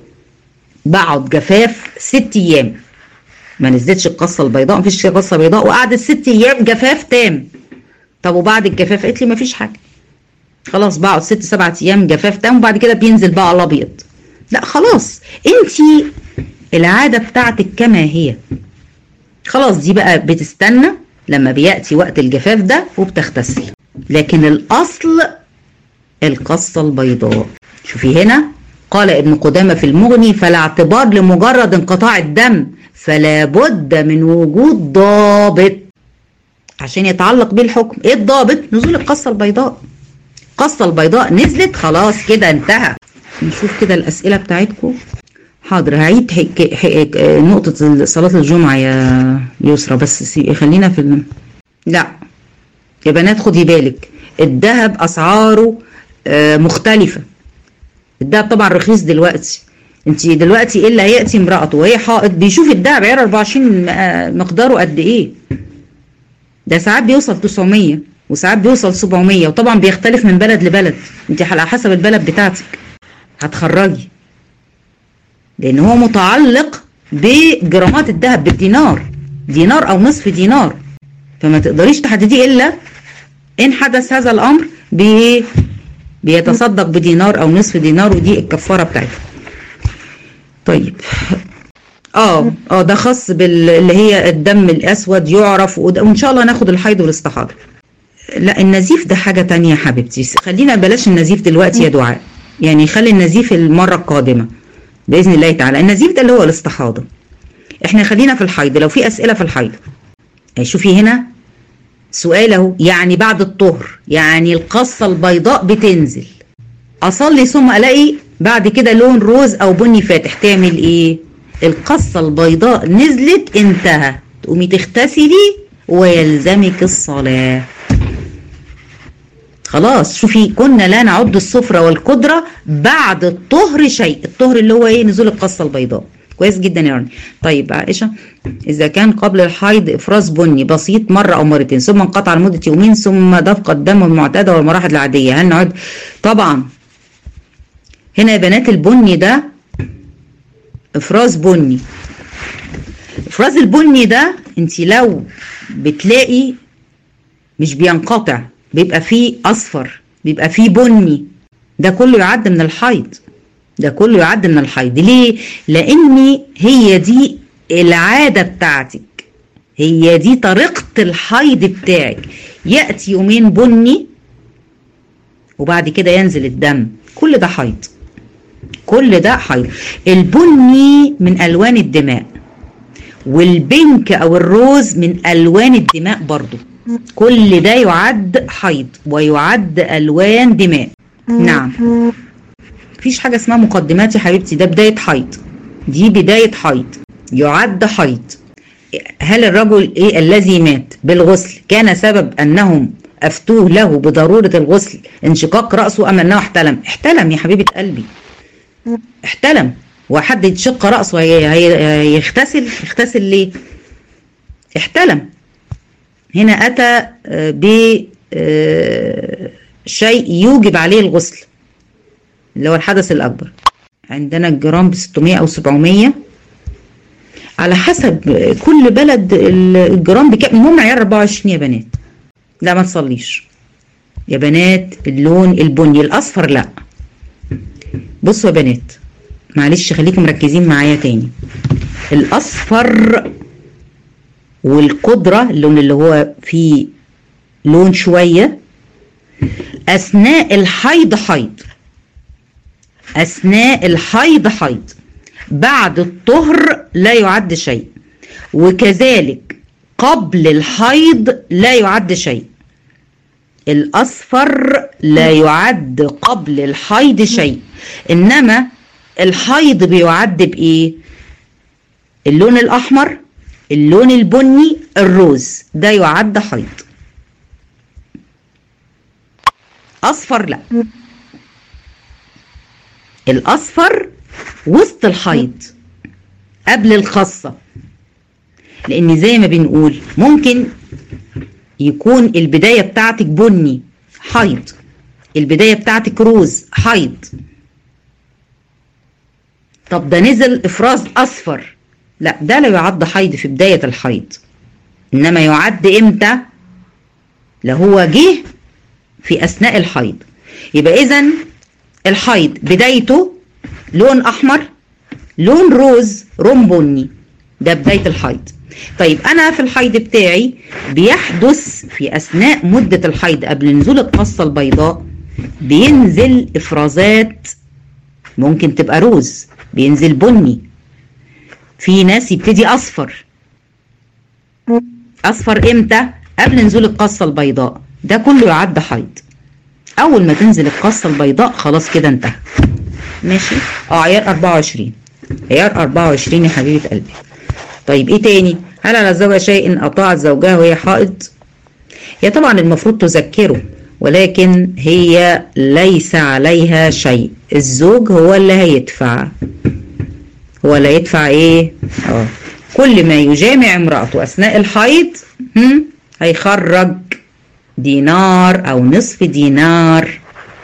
بقعد جفاف ست ايام ما نزلتش القصه البيضاء مفيش قصه بيضاء وقعدت ست ايام جفاف تام طب وبعد الجفاف قالت لي مفيش حاجه خلاص بقعد ست سبعة ايام جفاف تام وبعد كده بينزل بقى الابيض لا خلاص انت العاده بتاعتك كما هي خلاص دي بقى بتستنى لما بياتي وقت الجفاف ده وبتغتسل لكن الاصل القصه البيضاء شوفي هنا قال ابن قدامه في المغني فلا اعتبار لمجرد انقطاع الدم فلا بد من وجود ضابط عشان يتعلق بيه الحكم ايه الضابط نزول القصه البيضاء القصه البيضاء نزلت خلاص كده انتهى نشوف كده الاسئله بتاعتكم حاضر هعيد حك... حك... نقطة صلاة الجمعة يا يسرى بس سي... خلينا في ال... لا يا بنات خدي بالك الذهب أسعاره آه مختلفة الذهب طبعا رخيص دلوقتي انت دلوقتي ايه اللي هياتي امرأته وهي حائط بيشوف الذهب عيار 24 مقداره قد ايه ده ساعات بيوصل 900 وساعات بيوصل 700 وطبعا بيختلف من بلد لبلد انت على حسب البلد بتاعتك هتخرجي لان هو متعلق بجرامات الذهب بالدينار دينار او نصف دينار فما تقدريش تحدديه الا ان حدث هذا الامر ب بيتصدق بدينار او نصف دينار ودي الكفاره بتاعته طيب اه اه ده خاص باللي هي الدم الاسود يعرف وان شاء الله ناخد الحيض والاستحاضه لا النزيف ده حاجه تانية يا حبيبتي خلينا بلاش النزيف دلوقتي يا دعاء يعني خلي النزيف المره القادمه باذن الله تعالى النزيف ده اللي هو الاستحاضه احنا خلينا في الحيض لو في اسئله في الحيض شوفي هنا سؤال اهو يعني بعد الطهر يعني القصه البيضاء بتنزل اصلي ثم الاقي بعد كده لون روز او بني فاتح تعمل ايه القصه البيضاء نزلت انتهى تقومي تغتسلي ويلزمك الصلاه خلاص شوفي كنا لا نعد الصفرة والقدرة بعد الطهر شيء الطهر اللي هو ايه نزول القصة البيضاء كويس جدا يا رنا طيب عائشة إذا كان قبل الحيض إفراز بني بسيط مرة أو مرتين ثم انقطع لمدة يومين ثم دفق الدم المعتادة والمراحل العادية هل نعد طبعا هنا يا بنات البني ده إفراز بني إفراز البني ده أنت لو بتلاقي مش بينقطع بيبقى فيه اصفر بيبقى فيه بني ده كله يعد من الحيض ده كله يعد من الحيض ليه لان هي دي العاده بتاعتك هي دي طريقه الحيض بتاعك ياتي يومين بني وبعد كده ينزل الدم كل ده حيض كل ده حيض البني من الوان الدماء والبنك او الروز من الوان الدماء برضو كل ده يعد حيض ويعد الوان دماء نعم مفيش حاجه اسمها مقدمات يا حبيبتي ده بدايه حيض دي بدايه حيض يعد حيض هل الرجل ايه الذي مات بالغسل كان سبب انهم افتوه له بضروره الغسل انشقاق راسه ام انه احتلم احتلم يا حبيبه قلبي احتلم وحد يتشق راسه هيغتسل يغتسل ليه احتلم هنا اتى بشيء يوجب عليه الغسل اللي هو الحدث الاكبر عندنا الجرام ب 600 او 700 على حسب كل بلد الجرام بكام المهم عيار 24 يا بنات لا ما تصليش يا بنات اللون البني الاصفر لا بصوا يا بنات معلش خليكم مركزين معايا تاني الاصفر والقدرة اللون اللي هو فيه لون شوية اثناء الحيض حيض اثناء الحيض حيض بعد الطهر لا يعد شيء وكذلك قبل الحيض لا يعد شيء الاصفر لا يعد قبل الحيض شيء انما الحيض بيعد بايه اللون الاحمر اللون البني الروز ده يعد حيض اصفر لا الاصفر وسط الحيض قبل الخاصة لان زي ما بنقول ممكن يكون البداية بتاعتك بني حيض البداية بتاعتك روز حيض طب ده نزل افراز اصفر لا ده لا يعد حيض في بداية الحيض انما يعد امتى لو هو جه في اثناء الحيض يبقى اذا الحيض بدايته لون احمر لون روز لون بني ده بدايه الحيض طيب انا في الحيض بتاعي بيحدث في اثناء مده الحيض قبل نزول القصه البيضاء بينزل افرازات ممكن تبقى روز بينزل بني في ناس يبتدي اصفر اصفر امتى قبل نزول القصه البيضاء ده كله يعد حيض اول ما تنزل القصه البيضاء خلاص كده انتهى ماشي اه عيار 24 عيار 24 يا حبيبه قلبي طيب ايه تاني هل على الزوجه شيء ان اطاعت زوجها وهي حائض هي طبعا المفروض تذكره ولكن هي ليس عليها شيء الزوج هو اللي هيدفع هو اللي يدفع ايه اه كل ما يجامع امرأته اثناء الحيض هم هيخرج دينار او نصف دينار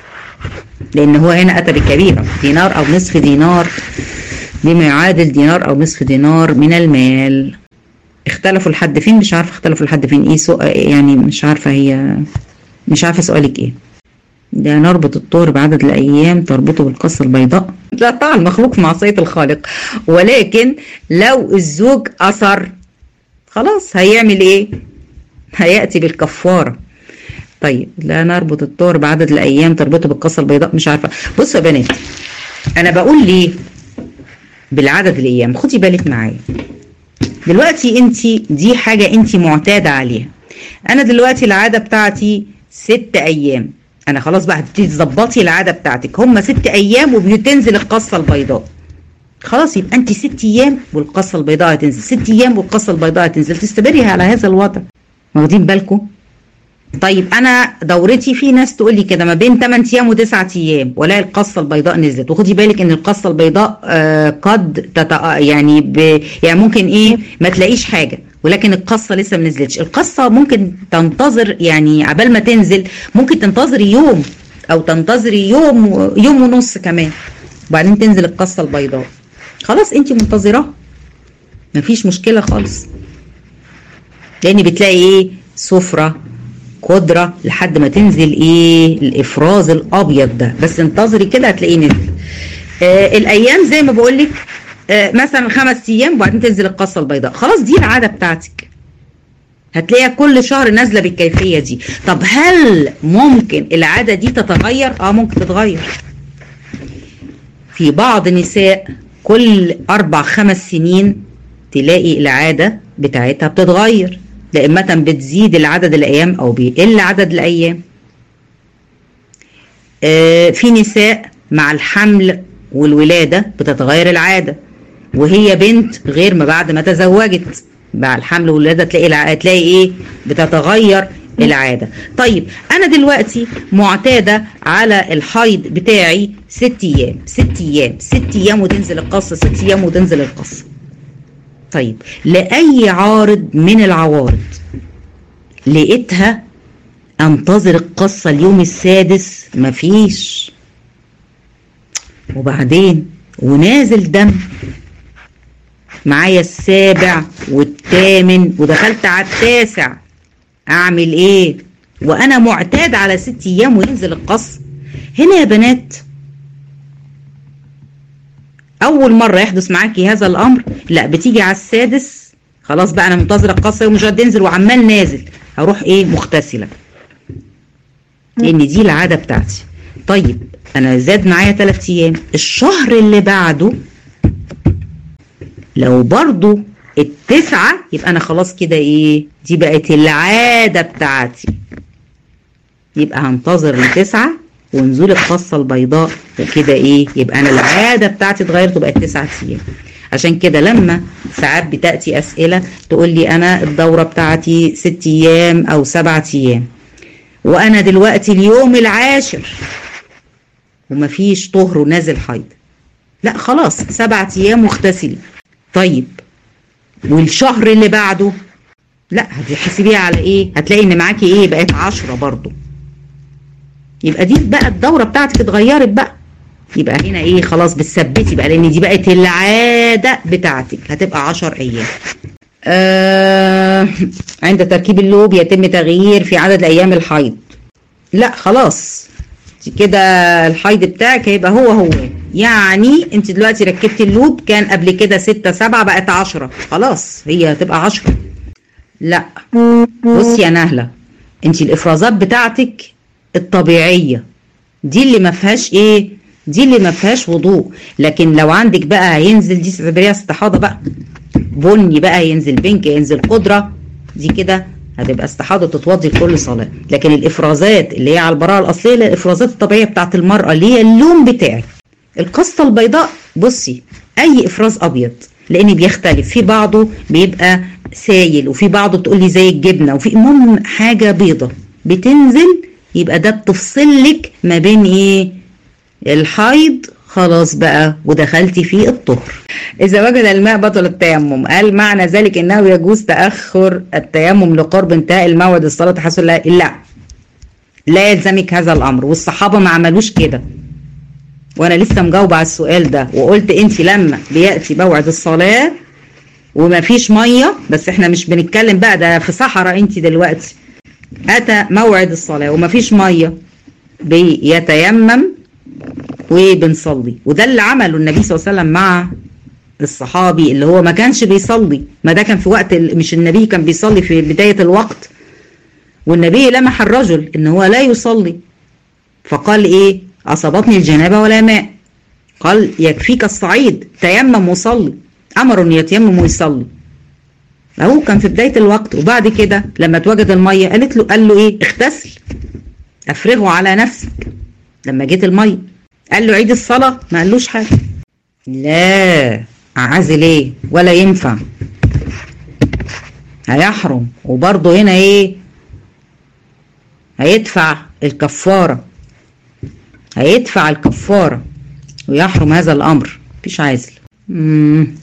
لان هو هنا اتى بكبيره دينار او نصف دينار بما يعادل دينار او نصف دينار من المال اختلفوا لحد فين مش عارفه اختلفوا لحد فين ايه سؤال يعني مش عارفه هي مش عارفه سؤالك ايه ده نربط الطهر بعدد الايام تربطه بالقصه البيضاء لا طبعا مخلوق في معصيه الخالق ولكن لو الزوج اثر خلاص هيعمل ايه هياتي بالكفاره طيب لا نربط الطهر بعدد الايام تربطه بالقصه البيضاء مش عارفه بصوا يا بنات انا بقول ليه بالعدد الايام خدي بالك معايا دلوقتي انت دي حاجه انت معتاده عليها انا دلوقتي العاده بتاعتي ست ايام انا خلاص بقى هتبتدي تظبطي العاده بتاعتك هم ست ايام وبتنزل القصه البيضاء خلاص يبقى انت ست ايام والقصه البيضاء هتنزل ست ايام والقصه البيضاء هتنزل تستمري على هذا الوضع واخدين بالكم طيب انا دورتي في ناس تقول لي كده ما بين 8 ايام و9 ايام ولا القصه البيضاء نزلت وخدي بالك ان القصه البيضاء آه قد تتأ... يعني ب... يعني ممكن ايه ما تلاقيش حاجه ولكن القصه لسه ما نزلتش القصه ممكن تنتظر يعني عبال ما تنزل ممكن تنتظري يوم او تنتظري يوم يوم ونص كمان وبعدين تنزل القصه البيضاء خلاص انت منتظراها مفيش مشكله خالص لان بتلاقي ايه سفره قدرة لحد ما تنزل ايه الافراز الابيض ده بس انتظري كده هتلاقيه نزل آه الايام زي ما بقول لك آه مثلا خمس ايام وبعدين تنزل القصه البيضاء خلاص دي العاده بتاعتك هتلاقيها كل شهر نازله بالكيفيه دي طب هل ممكن العاده دي تتغير اه ممكن تتغير في بعض نساء كل اربع خمس سنين تلاقي العاده بتاعتها بتتغير لا اما بتزيد العدد الايام او بيقل عدد الايام آه في نساء مع الحمل والولاده بتتغير العاده وهي بنت غير ما بعد ما تزوجت مع الحمل والولاده تلاقي الع... تلاقي ايه بتتغير العاده طيب انا دلوقتي معتاده على الحيض بتاعي ست ايام ست ايام ست ايام وتنزل القصه ست ايام وتنزل القصه طيب لاي عارض من العوارض لقيتها انتظر القصه اليوم السادس مفيش وبعدين ونازل دم معايا السابع والثامن ودخلت على التاسع اعمل ايه وانا معتاد على ست ايام وينزل القص هنا يا بنات اول مره يحدث معاكي هذا الامر لا بتيجي على السادس خلاص بقى انا منتظره القصه ومش قادر ينزل وعمال نازل هروح ايه مغتسله لان دي العاده بتاعتي طيب انا زاد معايا 3 ايام الشهر اللي بعده لو برضو التسعة يبقى أنا خلاص كده إيه دي بقت العادة بتاعتي يبقى هنتظر التسعة ونزول القصة البيضاء وكده إيه يبقى أنا العادة بتاعتي اتغيرت وبقت تسعة أيام عشان كده لما ساعات بتأتي أسئلة تقول لي أنا الدورة بتاعتي ست أيام أو سبعة أيام وأنا دلوقتي اليوم العاشر ومفيش طهر ونازل حيض لا خلاص سبعة أيام واغتسلي طيب والشهر اللي بعده لا هتحسبيها على ايه هتلاقي ان معاكي ايه بقت عشرة برضو يبقى دي بقى الدورة بتاعتك اتغيرت بقى يبقى هنا ايه خلاص بتثبتي بقى لان دي بقت العادة بتاعتك هتبقى عشر ايام آه عند تركيب اللوب يتم تغيير في عدد ايام الحيض لا خلاص كده الحيض بتاعك هيبقى هو هو يعني انت دلوقتي ركبتي اللوب كان قبل كده ستة سبعة بقت عشرة خلاص هي هتبقى عشرة لا بصي يا نهلة انت الافرازات بتاعتك الطبيعية دي اللي ما فيهاش ايه دي اللي ما فيهاش وضوء لكن لو عندك بقى هينزل دي تعتبريها استحاضة بقى بني بقى ينزل بنك ينزل قدرة دي كده هتبقى استحاضة تتوضي لكل صلاة لكن الافرازات اللي هي على البراءة الاصلية الافرازات الطبيعية بتاعت المرأة اللي هي اللون بتاعك القصة البيضاء بصي اي افراز ابيض لان بيختلف في بعضه بيبقى سايل وفي بعضه بتقول لي زي الجبنه وفي المهم حاجه بيضه بتنزل يبقى ده بتفصل لك ما بين ايه الحيض خلاص بقى ودخلتي في الطهر إذا وجد الماء بطل التيمم هل معنى ذلك أنه يجوز تأخر التيمم لقرب انتهاء الموعد الصلاة تحصل لا لا لا يلزمك هذا الأمر والصحابة ما عملوش كده وانا لسه مجاوبه على السؤال ده وقلت انت لما بياتي موعد الصلاه وما فيش ميه بس احنا مش بنتكلم بقى ده في صحراء انت دلوقتي اتى موعد الصلاه وما فيش ميه بيتيمم وبنصلي وده اللي عمله النبي صلى الله عليه وسلم مع الصحابي اللي هو ما كانش بيصلي ما ده كان في وقت مش النبي كان بيصلي في بدايه الوقت والنبي لمح الرجل ان هو لا يصلي فقال ايه أصابتني الجنابة ولا ماء قال يكفيك الصعيد تيمم وصلي أمر أن يتيمم ويصلي أهو كان في بداية الوقت وبعد كده لما اتوجد المية قالت له قال له إيه اغتسل أفرغه على نفسك لما جيت المية قال له عيد الصلاة ما قالوش حاجة لا أعزل إيه ولا ينفع هيحرم وبرضه هنا إيه هيدفع الكفاره هيدفع الكفارة ويحرم هذا الأمر مفيش عازل مم.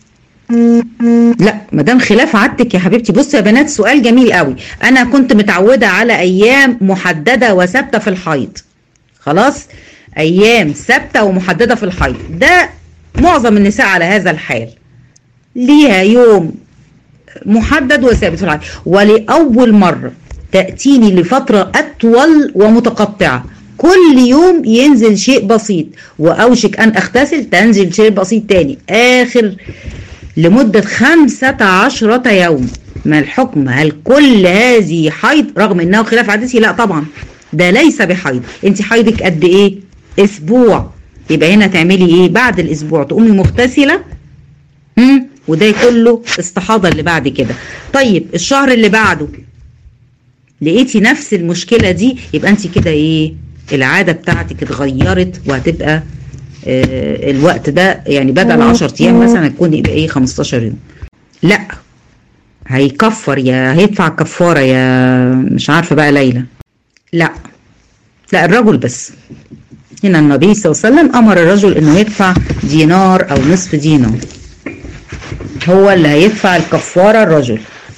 لا ما دام خلاف عادتك يا حبيبتي بصوا يا بنات سؤال جميل قوي انا كنت متعوده على ايام محدده وثابته في الحيض خلاص ايام ثابته ومحدده في الحيض ده معظم النساء على هذا الحال ليها يوم محدد وثابت في الحيض ولاول مره تأتيني لفترة أطول ومتقطعة كل يوم ينزل شيء بسيط وأوشك أن أغتسل تنزل شيء بسيط تاني آخر لمدة خمسة عشرة يوم ما الحكم هل كل هذه حيض رغم انه خلاف حديثي لا طبعا ده ليس بحيض انت حيضك قد ايه اسبوع يبقى هنا تعملي ايه بعد الاسبوع تقومي مغتسله امم وده كله استحاضه اللي بعد كده طيب الشهر اللي بعده لقيتي نفس المشكله دي يبقى انت كده ايه العاده بتاعتك اتغيرت وهتبقى آه الوقت ده يعني بدل 10 ايام مثلا هتكون يبقى ايه 15 يوم لا هيكفر يا هيدفع كفاره يا مش عارفه بقى ليلى لا لا الرجل بس هنا النبي صلى الله عليه وسلم امر الرجل انه يدفع دينار او نصف دينار هو اللي هيدفع الكفاره الرجل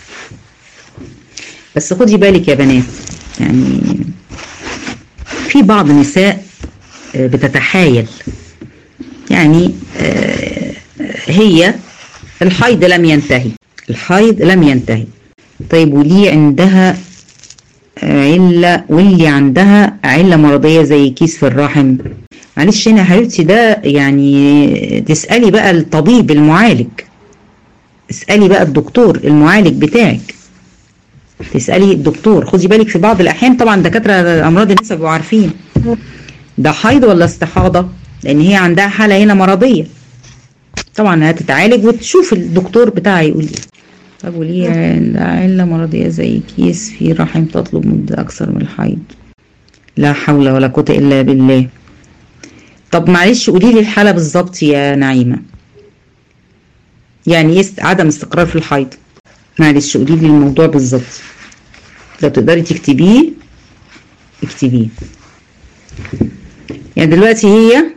بس خدي بالك يا بنات يعني في بعض النساء بتتحايل يعني هي الحيض لم ينتهي الحيض لم ينتهي طيب وليه عندها علة واللي عندها علة مرضية زي كيس في الرحم معلش هنا يا حبيبتي ده يعني تسألي بقى الطبيب المعالج اسألي بقى الدكتور المعالج بتاعك تسألي الدكتور خدي بالك في بعض الأحيان طبعا دكاترة أمراض النساء بيبقوا عارفين ده حيض ولا استحاضة لأن هي عندها حالة هنا مرضية طبعا هتتعالج وتشوف الدكتور بتاعها يقول ايه طب وليه علة مرضية زي كيس في رحم تطلب مدة أكثر من الحيض لا حول ولا قوة إلا بالله طب معلش قولي لي الحالة بالظبط يا نعيمة يعني ايه عدم استقرار في الحيض معلش قولي لي الموضوع بالظبط لو تقدري تكتبيه اكتبيه يعني دلوقتي هي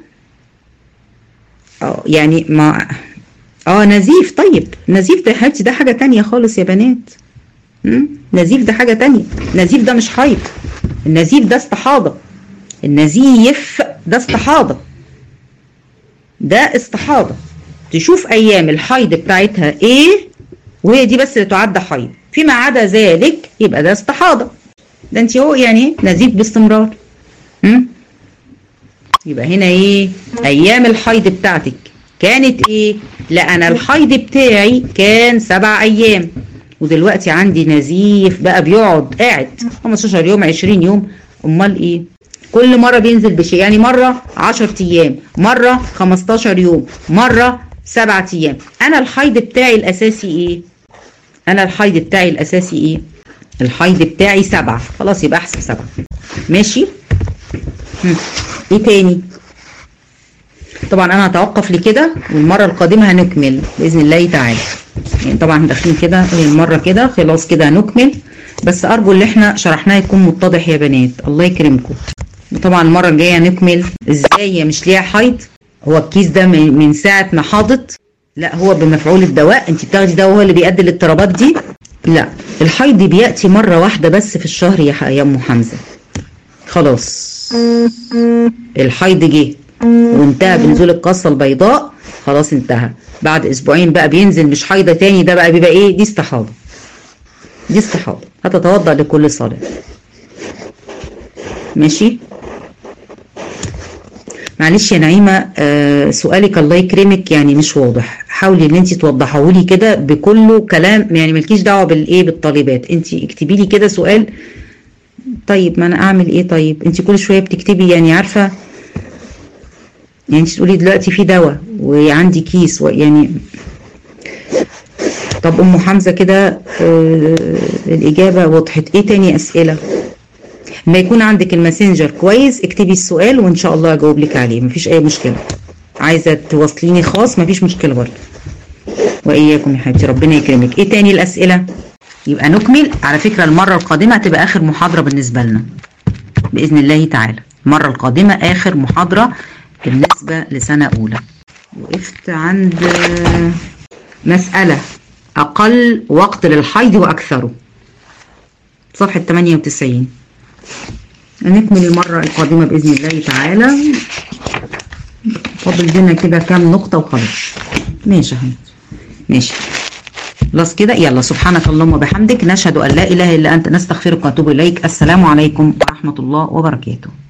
اه يعني ما اه نزيف طيب نزيف ده يا حبيبتي ده حاجه تانية خالص يا بنات مم؟ نزيف ده حاجه تانية نزيف ده مش حيض النزيف ده استحاضه النزيف ده استحاضه ده استحاضه تشوف ايام الحيض بتاعتها ايه وهي دي بس اللي تعد حيض فيما عدا ذلك يبقى ده استحاضه ده انت هو يعني نزيف باستمرار مم؟ يبقى هنا ايه ايام الحيض بتاعتك كانت ايه لا انا الحيض بتاعي كان سبع ايام ودلوقتي عندي نزيف بقى بيقعد قاعد 15 يوم 20 يوم امال ايه كل مرة بينزل بشيء يعني مرة 10 ايام مرة 15 يوم مرة 7 ايام انا الحيض بتاعي الاساسي ايه انا الحيض بتاعي الاساسي ايه الحيض بتاعي سبعة خلاص يبقى احسب سبعة ماشي هم. ايه تاني طبعا انا هتوقف لكده والمره القادمه هنكمل باذن الله تعالى يعني طبعا داخلين كده المره كده خلاص كده هنكمل بس ارجو اللي احنا شرحناه يكون متضح يا بنات الله يكرمكم وطبعا المره الجايه هنكمل ازاي هي مش ليها حيض هو الكيس ده من ساعه ما حاضت لا هو بمفعول الدواء انت بتاخدي دواء هو اللي بيؤدي الاضطرابات دي لا الحيض بياتي مره واحده بس في الشهر يا يا ام حمزه خلاص الحيض جه وانتهى بنزول القصة البيضاء خلاص انتهى بعد اسبوعين بقى بينزل مش حيضة تاني ده بقى بيبقى ايه دي استحاضة دي استحاضة هتتوضأ لكل صلاة ماشي معلش يا نعيمة آه سؤالك الله يكرمك يعني مش واضح حاولي ان انت توضحه لي كده بكله كلام يعني مالكيش دعوه بالايه بالطالبات انت اكتبي لي كده سؤال طيب ما انا اعمل ايه طيب انت كل شويه بتكتبي يعني عارفه يعني انت تقولي دلوقتي في دواء وعندي كيس يعني طب ام حمزه كده آه الاجابه وضحت ايه تاني اسئله ما يكون عندك الماسنجر كويس اكتبي السؤال وان شاء الله اجاوب لك عليه مفيش اي مشكله عايزه توصليني خاص مفيش مشكله برضه واياكم يا حبيبتي ربنا يكرمك ايه تاني الاسئله يبقى نكمل على فكره المره القادمه هتبقى اخر محاضره بالنسبه لنا باذن الله تعالى المره القادمه اخر محاضره بالنسبة لسنة أولى وقفت عند مسألة أقل وقت للحيض وأكثره صفحة 98 نكمل المرة القادمة بإذن الله تعالى فاضل لنا كده كام نقطة وخلاص ماشي يا ماشي خلاص كده يلا سبحانك اللهم وبحمدك نشهد ان لا اله الا انت نستغفرك ونتوب اليك السلام عليكم ورحمه الله وبركاته